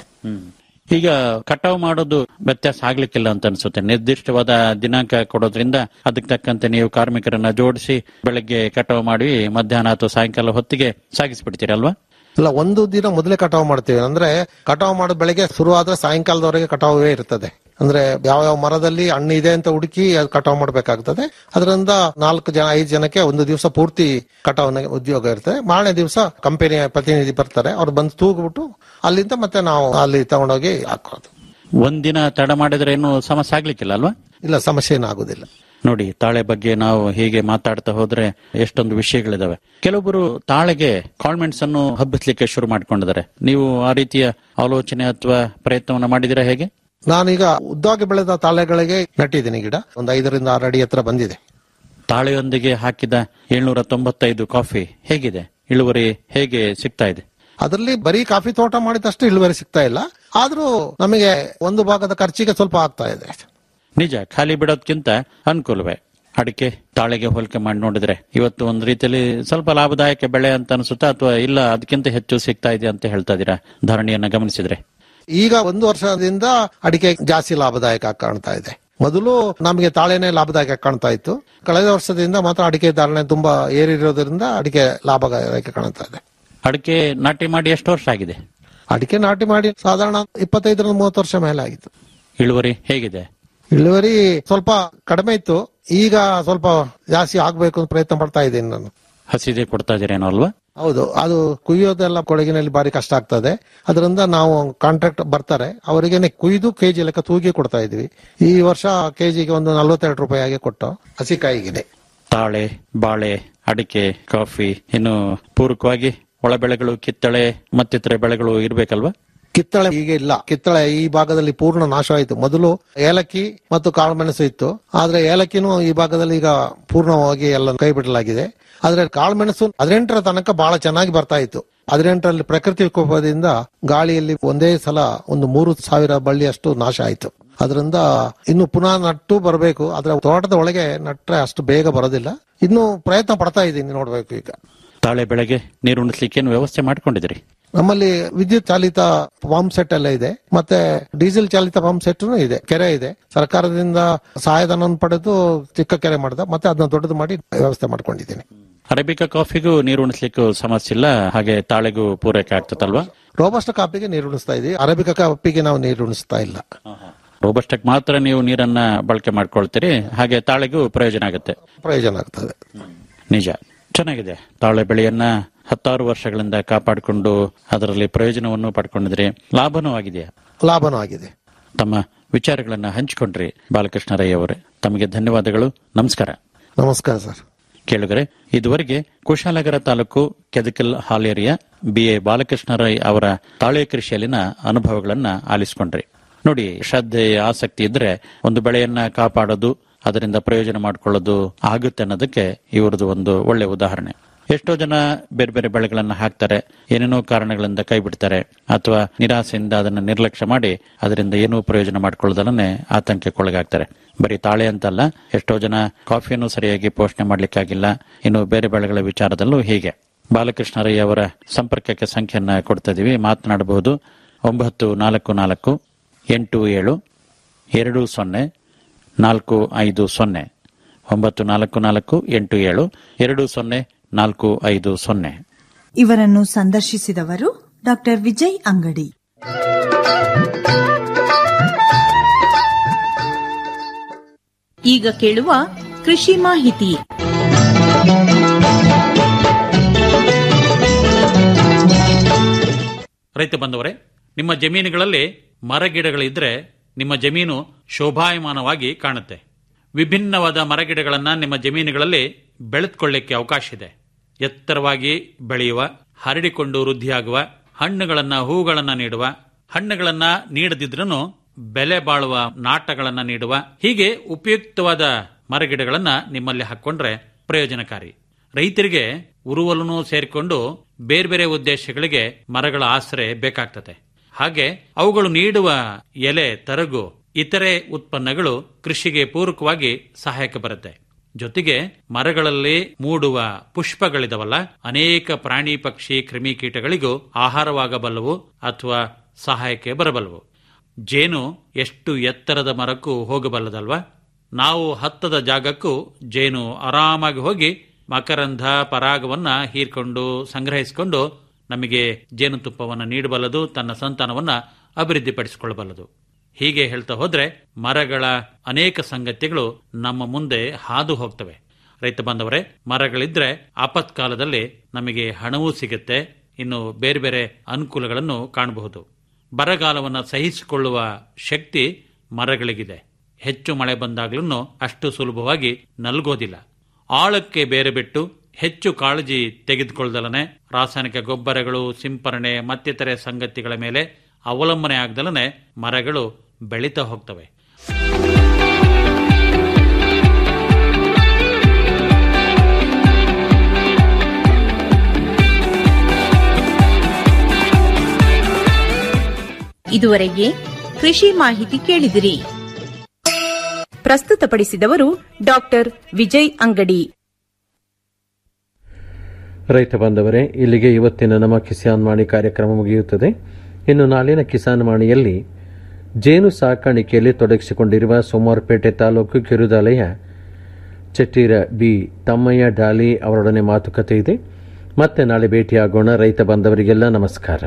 ಈಗ ಕಟಾವು ಮಾಡೋದು ವ್ಯತ್ಯಾಸ ಆಗ್ಲಿಕ್ಕಿಲ್ಲ ಅಂತ ಅನ್ಸುತ್ತೆ ನಿರ್ದಿಷ್ಟವಾದ ದಿನಾಂಕ ಕೊಡೋದ್ರಿಂದ ಅದಕ್ಕೆ ತಕ್ಕಂತೆ ನೀವು ಕಾರ್ಮಿಕರನ್ನ ಜೋಡಿಸಿ ಬೆಳಗ್ಗೆ ಕಟಾವು ಮಾಡಿ ಮಧ್ಯಾಹ್ನ ಅಥವಾ ಸಾಯಂಕಾಲ ಹೊತ್ತಿಗೆ ಸಾಗಿಸ್ಬಿಡ್ತೀರಲ್ವಾ ಇಲ್ಲ ಒಂದು ದಿನ ಮೊದಲೇ ಕಟಾವು ಮಾಡ್ತೀವಿ ಅಂದ್ರೆ ಕಟಾವು ಮಾಡೋದು ಬೆಳಗ್ಗೆ ಶುರು ಆದ್ರೆ ಸಾಯಂಕಾಲದವರೆಗೆ ಕಟಾವೇ ಇರ್ತದೆ ಅಂದ್ರೆ ಯಾವ ಯಾವ ಮರದಲ್ಲಿ ಹಣ್ಣು ಇದೆ ಅಂತ ಹುಡುಕಿ ಅದು ಕಟಾವು ಮಾಡಬೇಕಾಗ್ತದೆ ಅದರಿಂದ ನಾಲ್ಕು ಜನ ಐದು ಜನಕ್ಕೆ ಒಂದು ದಿವಸ ಪೂರ್ತಿ ಕಟಾವಿನ ಉದ್ಯೋಗ ಇರ್ತದೆ ಮಾರನೇ ದಿವಸ ಕಂಪನಿಯ ಪ್ರತಿನಿಧಿ ಬರ್ತಾರೆ ಅವ್ರು ಬಂದು ತೂಗ್ಬಿಟ್ಟು ಅಲ್ಲಿಂದ ಮತ್ತೆ ನಾವು ಅಲ್ಲಿ ತಗೊಂಡೋಗಿ ಹಾಕೋದು ಒಂದಿನ ತಡ ಮಾಡಿದ್ರೆ ಏನು ಸಮಸ್ಯೆ ಆಗ್ಲಿಕ್ಕಿಲ್ಲ ಅಲ್ವಾ ಇಲ್ಲ ಸಮಸ್ಯೆ ಏನಾಗುದಿಲ್ಲ ನೋಡಿ ತಾಳೆ ಬಗ್ಗೆ ನಾವು ಹೀಗೆ ಮಾತಾಡ್ತಾ ಹೋದ್ರೆ ಎಷ್ಟೊಂದು ವಿಷಯಗಳಿದಾವೆ ಕೆಲವೊಬ್ಬರು ತಾಳೆಗೆ ಕಾಳ್ಮೆಂಟ್ಸ್ ಅನ್ನು ಹಬ್ಬಿಸ್ಲಿಕ್ಕೆ ಶುರು ಮಾಡ್ಕೊಂಡಿದ್ದಾರೆ ನೀವು ಆ ರೀತಿಯ ಆಲೋಚನೆ ಅಥವಾ ಪ್ರಯತ್ನವನ್ನ ಮಾಡಿದಿರಾ ಹೇಗೆ ನಾನೀಗ ಉದ್ದಾಗಿ ಬೆಳೆದ ತಾಳೆಗಳಿಗೆ ನಟ್ಟಿದ್ದೀನಿ ಗಿಡ ಒಂದು ಐದರಿಂದ ಆರು ಅಡಿ ಹತ್ರ ಬಂದಿದೆ ತಾಳೆಯೊಂದಿಗೆ ಹಾಕಿದ ಏಳ್ನೂರ ತೊಂಬತ್ತೈದು ಕಾಫಿ ಹೇಗಿದೆ ಇಳುವರಿ ಹೇಗೆ ಸಿಗ್ತಾ ಇದೆ ಅದರಲ್ಲಿ ಬರೀ ಕಾಫಿ ತೋಟ ಮಾಡಿದಷ್ಟು ಇಳುವರಿ ಸಿಗ್ತಾ ಇಲ್ಲ ಆದ್ರೂ ನಮಗೆ ಒಂದು ಭಾಗದ ಖರ್ಚಿಗೆ ಸ್ವಲ್ಪ ಆಗ್ತಾ ಇದೆ ನಿಜ ಖಾಲಿ ಬಿಡೋದ್ಕಿಂತ ಅನುಕೂಲವೇ ಅಡಿಕೆ ತಾಳೆಗೆ ಹೋಲಿಕೆ ಮಾಡಿ ನೋಡಿದ್ರೆ ಇವತ್ತು ಒಂದು ರೀತಿಯಲ್ಲಿ ಸ್ವಲ್ಪ ಲಾಭದಾಯಕ ಬೆಳೆ ಅಂತ ಅನ್ಸುತ್ತಾ ಅಥವಾ ಇಲ್ಲ ಅದಕ್ಕಿಂತ ಹೆಚ್ಚು ಸಿಗ್ತಾ ಇದೆ ಅಂತ ಹೇಳ್ತಾ ಇದೀರಾ ಧಾರಣೆಯನ್ನ ಗಮನಿಸಿದ್ರೆ ಈಗ ಒಂದು ವರ್ಷದಿಂದ ಅಡಿಕೆ ಜಾಸ್ತಿ ಲಾಭದಾಯಕ ಕಾಣ್ತಾ ಇದೆ ಮೊದಲು ನಮಗೆ ತಾಳೆನೆ ಲಾಭದಾಯಕ ಕಾಣ್ತಾ ಇತ್ತು ಕಳೆದ ವರ್ಷದಿಂದ ಮಾತ್ರ ಅಡಿಕೆ ಧಾರಣೆ ತುಂಬಾ ಏರಿರೋದ್ರಿಂದ ಅಡಿಕೆ ಲಾಭದಾಯಕ ಕಾಣ್ತಾ ಇದೆ ಅಡಿಕೆ ನಾಟಿ ಮಾಡಿ ಎಷ್ಟು ವರ್ಷ ಆಗಿದೆ ಅಡಿಕೆ ನಾಟಿ ಮಾಡಿ ಸಾಧಾರಣ ಇಪ್ಪತ್ತೈದರಿಂದ ಮೂವತ್ತು ವರ್ಷ ಮೇಲೆ ಆಗಿತ್ತು ಇಳುವರಿ ಹೇಗಿದೆ ಇಳುವರಿ ಸ್ವಲ್ಪ ಕಡಿಮೆ ಇತ್ತು ಈಗ ಸ್ವಲ್ಪ ಜಾಸ್ತಿ ಆಗ್ಬೇಕು ಅಂತ ಪ್ರಯತ್ನ ಪಡ್ತಾ ಇದ್ದೀನಿ ನಾನು ಹಸಿದೆ ಕೊಡ್ತಾ ಇದೀರೇನೋ ಅಲ್ವಾ ಹೌದು ಅದು ಕುಯ್ಯೋದೆಲ್ಲ ಕೊಡಗಿನಲ್ಲಿ ಬಾರಿ ಕಷ್ಟ ಆಗ್ತದೆ ಅದರಿಂದ ನಾವು ಕಾಂಟ್ರಾಕ್ಟ್ ಬರ್ತಾರೆ ಅವರಿಗೆ ಕುಯ್ದು ಕೆಜಿ ಲೆಕ್ಕ ತೂಗಿ ಕೊಡ್ತಾ ಇದೀವಿ ಈ ವರ್ಷ ಕೆಜಿಗೆ ಒಂದು ನಲ್ವತ್ತೆರಡು ರೂಪಾಯಿ ಆಗಿ ಕೊಟ್ಟು ಹಸಿಕಾಯಿಗಿದೆ ತಾಳೆ ಬಾಳೆ ಅಡಿಕೆ ಕಾಫಿ ಇನ್ನು ಪೂರಕವಾಗಿ ಒಳ ಬೆಳೆಗಳು ಕಿತ್ತಳೆ ಮತ್ತಿತರ ಬೆಳೆಗಳು ಇರ್ಬೇಕಲ್ವಾ ಕಿತ್ತಳೆ ಈಗ ಇಲ್ಲ ಕಿತ್ತಳೆ ಈ ಭಾಗದಲ್ಲಿ ಪೂರ್ಣ ನಾಶ ಆಯಿತು ಮೊದಲು ಏಲಕ್ಕಿ ಮತ್ತು ಕಾಳುಮೆಣಸು ಇತ್ತು ಆದ್ರೆ ಏಲಕ್ಕಿನೂ ಈ ಭಾಗದಲ್ಲಿ ಈಗ ಪೂರ್ಣವಾಗಿ ಎಲ್ಲ ಕೈ ಬಿಡಲಾಗಿದೆ ಆದ್ರೆ ಕಾಳುಮೆಣಸು ಹದಿನೆಂಟರ ತನಕ ಬಹಳ ಚೆನ್ನಾಗಿ ಬರ್ತಾ ಇತ್ತು ಹದಿನೆಂಟರಲ್ಲಿ ಪ್ರಕೃತಿ ಕೋಪದಿಂದ ಗಾಳಿಯಲ್ಲಿ ಒಂದೇ ಸಲ ಒಂದು ಮೂರು ಸಾವಿರ ಬಳ್ಳಿಯಷ್ಟು ನಾಶ ಆಯಿತು ಅದರಿಂದ ಇನ್ನು ಪುನಃ ನಟ್ಟು ಬರಬೇಕು ಆದ್ರೆ ತೋಟದ ಒಳಗೆ ನಟ್ರೆ ಅಷ್ಟು ಬೇಗ ಬರೋದಿಲ್ಲ ಇನ್ನು ಪ್ರಯತ್ನ ಪಡ್ತಾ ಇದ್ದೀನಿ ನೋಡ್ಬೇಕು ಈಗ ತಾಳೆ ಬೆಳೆಗೆ ನೀರು ಉಣಿಸ್ಲಿಕ್ಕೆ ಏನು ವ್ಯವಸ್ಥೆ ಮಾಡ್ಕೊಂಡಿದ್ರಿ ನಮ್ಮಲ್ಲಿ ವಿದ್ಯುತ್ ಚಾಲಿತ ಪಂಪ್ ಸೆಟ್ ಎಲ್ಲ ಇದೆ ಮತ್ತೆ ಡೀಸೆಲ್ ಚಾಲಿತ ಪಂಪ್ ಸೆಟ್ ಇದೆ ಕೆರೆ ಇದೆ ಸರ್ಕಾರದಿಂದ ಸಹಾಯಧನ ಪಡೆದು ಚಿಕ್ಕ ಕೆರೆ ಮಾಡಿದ ಮತ್ತೆ ಅದನ್ನ ದೊಡ್ಡದು ಮಾಡಿ ವ್ಯವಸ್ಥೆ ಮಾಡ್ಕೊಂಡಿದ್ದೀನಿ ಅರೇಬಿಕಾ ಕಾಫಿಗೂ ನೀರು ಉಣಿಸ್ಲಿಕ್ಕೂ ಸಮಸ್ಯೆ ಇಲ್ಲ ಹಾಗೆ ತಾಳೆಗೂ ಪೂರೈಕೆ ಆಗ್ತದಲ್ವಾ ರೋಬಸ್ಟ ಕಾಪಿಗೆ ನೀರು ಉಣಿಸ್ತಾ ಇದೀವಿ ಅರೇಬಿಕಾ ಕಾಪಿಗೆ ನಾವು ನೀರು ಉಣಿಸ್ತಾ ಇಲ್ಲ ರೋಬಸ್ಟಕ್ ಮಾತ್ರ ನೀವು ನೀರನ್ನ ಬಳಕೆ ಮಾಡ್ಕೊಳ್ತೀರಿ ಹಾಗೆ ತಾಳೆಗೂ ಪ್ರಯೋಜನ ಆಗುತ್ತೆ ಪ್ರಯೋಜನ ಆಗ್ತದೆ ನಿಜ ಚೆನ್ನಾಗಿದೆ ತಾಳೆ ಬೆಳೆಯನ್ನ ಹತ್ತಾರು ವರ್ಷಗಳಿಂದ ಕಾಪಾಡಿಕೊಂಡು ಅದರಲ್ಲಿ ಪ್ರಯೋಜನವನ್ನು ಪಡ್ಕೊಂಡಿದ್ರಿ ಲಾಭನೂ ಆಗಿದೆಯಾ ಲಾಭನೂ ಆಗಿದೆ ತಮ್ಮ ವಿಚಾರಗಳನ್ನ ಹಂಚಿಕೊಂಡ್ರಿ ಬಾಲಕೃಷ್ಣ ರೈ ಅವರೇ ತಮಗೆ ಧನ್ಯವಾದಗಳು ನಮಸ್ಕಾರ ನಮಸ್ಕಾರ ಸರ್ ಕೇಳುಗರೆ ಇದುವರೆಗೆ ಕುಶಾಲನಗರ ತಾಲೂಕು ಕೆದಕಲ್ ಹಾಲೇರಿಯ ಬಿ ಎ ಬಾಲಕೃಷ್ಣ ರೈ ಅವರ ತಾಳೆ ಕೃಷಿಯಲ್ಲಿನ ಅನುಭವಗಳನ್ನ ಆಲಿಸಿಕೊಂಡ್ರಿ ನೋಡಿ ಶ್ರದ್ಧೆ ಆಸಕ್ತಿ ಇದ್ರೆ ಒಂದು ಬೆಳೆಯನ್ನ ಕಾಪಾಡೋದು ಅದರಿಂದ ಪ್ರಯೋಜನ ಮಾಡಿಕೊಳ್ಳೋದು ಆಗುತ್ತೆ ಅನ್ನೋದಕ್ಕೆ ಇವರದು ಒಂದು ಒಳ್ಳೆ ಉದಾಹರಣೆ ಎಷ್ಟೋ ಜನ ಬೇರೆ ಬೇರೆ ಬೆಳೆಗಳನ್ನ ಹಾಕ್ತಾರೆ ಏನೇನೋ ಕಾರಣಗಳಿಂದ ಕೈ ಬಿಡ್ತಾರೆ ಅಥವಾ ನಿರಾಸೆಯಿಂದ ಅದನ್ನ ನಿರ್ಲಕ್ಷ್ಯ ಮಾಡಿ ಅದರಿಂದ ಏನೂ ಪ್ರಯೋಜನ ಮಾಡ್ಕೊಳ್ಳೋದನ್ನೇ ಆತಂಕಕ್ಕೊಳಗಾಗ್ತಾರೆ ಬರೀ ತಾಳೆ ಅಂತಲ್ಲ ಎಷ್ಟೋ ಜನ ಕಾಫಿಯನ್ನು ಸರಿಯಾಗಿ ಪೋಷಣೆ ಮಾಡ್ಲಿಕ್ಕಾಗಿಲ್ಲ ಇನ್ನು ಬೇರೆ ಬೆಳೆಗಳ ವಿಚಾರದಲ್ಲೂ ಹೀಗೆ ಬಾಲಕೃಷ್ಣ ರೈ ಅವರ ಸಂಪರ್ಕಕ್ಕೆ ಸಂಖ್ಯೆಯನ್ನ ಕೊಡ್ತಾ ಇದೀವಿ ಮಾತನಾಡಬಹುದು ಒಂಬತ್ತು ನಾಲ್ಕು ನಾಲ್ಕು ಎಂಟು ಏಳು ಎರಡು ಸೊನ್ನೆ ನಾಲ್ಕು ಐದು ಸೊನ್ನೆ ಒಂಬತ್ತು ನಾಲ್ಕು ನಾಲ್ಕು ಎಂಟು ಏಳು ಎರಡು ಸೊನ್ನೆ ನಾಲ್ಕು ಐದು ಸೊನ್ನೆ ಇವರನ್ನು ಸಂದರ್ಶಿಸಿದವರು ಡಾಕ್ಟರ್ ವಿಜಯ್ ಅಂಗಡಿ ಈಗ ಕೇಳುವ ಕೃಷಿ ಮಾಹಿತಿ ರೈತ ಬಂದವರೇ ನಿಮ್ಮ ಜಮೀನುಗಳಲ್ಲಿ ಮರಗಿಡಗಳಿದ್ರೆ ನಿಮ್ಮ ಜಮೀನು ಶೋಭಾಯಮಾನವಾಗಿ ಕಾಣುತ್ತೆ ವಿಭಿನ್ನವಾದ ಮರಗಿಡಗಳನ್ನ ನಿಮ್ಮ ಜಮೀನುಗಳಲ್ಲಿ ಬೆಳೆದುಕೊಳ್ಳಿಕ್ಕೆ ಅವಕಾಶ ಇದೆ ಎತ್ತರವಾಗಿ ಬೆಳೆಯುವ ಹರಡಿಕೊಂಡು ವೃದ್ಧಿಯಾಗುವ ಹಣ್ಣುಗಳನ್ನ ಹೂಗಳನ್ನ ನೀಡುವ ಹಣ್ಣುಗಳನ್ನ ನೀಡದಿದ್ರೂ ಬೆಲೆ ಬಾಳುವ ನಾಟಗಳನ್ನ ನೀಡುವ ಹೀಗೆ ಉಪಯುಕ್ತವಾದ ಮರಗಿಡಗಳನ್ನ ನಿಮ್ಮಲ್ಲಿ ಹಾಕೊಂಡ್ರೆ ಪ್ರಯೋಜನಕಾರಿ ರೈತರಿಗೆ ಉರುವಲನ್ನು ಸೇರಿಕೊಂಡು ಬೇರೆ ಬೇರೆ ಉದ್ದೇಶಗಳಿಗೆ ಮರಗಳ ಆಸರೆ ಬೇಕಾಗ್ತದೆ ಹಾಗೆ ಅವುಗಳು ನೀಡುವ ಎಲೆ ತರಗು ಇತರೆ ಉತ್ಪನ್ನಗಳು ಕೃಷಿಗೆ ಪೂರಕವಾಗಿ ಸಹಾಯಕ ಬರುತ್ತೆ ಜೊತೆಗೆ ಮರಗಳಲ್ಲಿ ಮೂಡುವ ಪುಷ್ಪಗಳಿದವಲ್ಲ ಅನೇಕ ಪ್ರಾಣಿ ಪಕ್ಷಿ ಕ್ರಿಮಿಕೀಟಗಳಿಗೂ ಆಹಾರವಾಗಬಲ್ಲವು ಅಥವಾ ಸಹಾಯಕ್ಕೆ ಬರಬಲ್ಲವು ಜೇನು ಎಷ್ಟು ಎತ್ತರದ ಮರಕ್ಕೂ ಹೋಗಬಲ್ಲದಲ್ವಾ ನಾವು ಹತ್ತದ ಜಾಗಕ್ಕೂ ಜೇನು ಆರಾಮಾಗಿ ಹೋಗಿ ಮಕರಂಧ ಪರಾಗವನ್ನ ಹೀರ್ಕೊಂಡು ಸಂಗ್ರಹಿಸಿಕೊಂಡು ನಮಗೆ ಜೇನುತುಪ್ಪವನ್ನು ನೀಡಬಲ್ಲದು ತನ್ನ ಸಂತಾನವನ್ನ ಅಭಿವೃದ್ಧಿಪಡಿಸಿಕೊಳ್ಳಬಲ್ಲದು ಹೀಗೆ ಹೇಳ್ತಾ ಹೋದ್ರೆ ಮರಗಳ ಅನೇಕ ಸಂಗತಿಗಳು ನಮ್ಮ ಮುಂದೆ ಹಾದು ಹೋಗ್ತವೆ ರೈತ ಬಾಂಧವರೇ ಮರಗಳಿದ್ರೆ ಆಪತ್ಕಾಲದಲ್ಲಿ ನಮಗೆ ಹಣವೂ ಸಿಗುತ್ತೆ ಇನ್ನು ಬೇರೆ ಬೇರೆ ಅನುಕೂಲಗಳನ್ನು ಕಾಣಬಹುದು ಬರಗಾಲವನ್ನು ಸಹಿಸಿಕೊಳ್ಳುವ ಶಕ್ತಿ ಮರಗಳಿಗಿದೆ ಹೆಚ್ಚು ಮಳೆ ಬಂದಾಗ್ಲೂ ಅಷ್ಟು ಸುಲಭವಾಗಿ ನಲ್ಗೋದಿಲ್ಲ ಆಳಕ್ಕೆ ಬೇರೆ ಬಿಟ್ಟು ಹೆಚ್ಚು ಕಾಳಜಿ ತೆಗೆದುಕೊಳ್ಳದಲನೆ ರಾಸಾಯನಿಕ ಗೊಬ್ಬರಗಳು ಸಿಂಪರಣೆ ಮತ್ತಿತರೆ ಸಂಗತಿಗಳ ಮೇಲೆ ಅವಲಂಬನೆ ಆಗದಲನೆ ಮರಗಳು ಬೆಳೀತಾ ಹೋಗ್ತವೆ ಇದುವರೆಗೆ ಕೃಷಿ ಮಾಹಿತಿ ಕೇಳಿದಿರಿ ಪ್ರಸ್ತುತಪಡಿಸಿದವರು ಡಾಕ್ಟರ್ ವಿಜಯ್ ಅಂಗಡಿ ರೈತ ಬಾಂಧವರೇ ಇಲ್ಲಿಗೆ ಇವತ್ತಿನ ನಮ್ಮ ಕಿಸಾನ್ ವಾಣಿ ಕಾರ್ಯಕ್ರಮ ಮುಗಿಯುತ್ತದೆ ಇನ್ನು ನಾಳಿನ ಕಿಸಾನ್ ವಾಣಿಯಲ್ಲಿ ಜೇನು ಸಾಕಾಣಿಕೆಯಲ್ಲಿ ತೊಡಗಿಸಿಕೊಂಡಿರುವ ಸೋಮವಾರಪೇಟೆ ತಾಲೂಕು ಕಿರುದಾಲೆಯ ಚಟ್ಟೀರ ಬಿ ತಮ್ಮಯ್ಯ ಡಾಲಿ ಅವರೊಡನೆ ಮಾತುಕತೆ ಇದೆ ಮತ್ತೆ ನಾಳೆ ಭೇಟಿಯಾಗೋಣ ರೈತ ಬಾಂಧವರಿಗೆಲ್ಲ ನಮಸ್ಕಾರ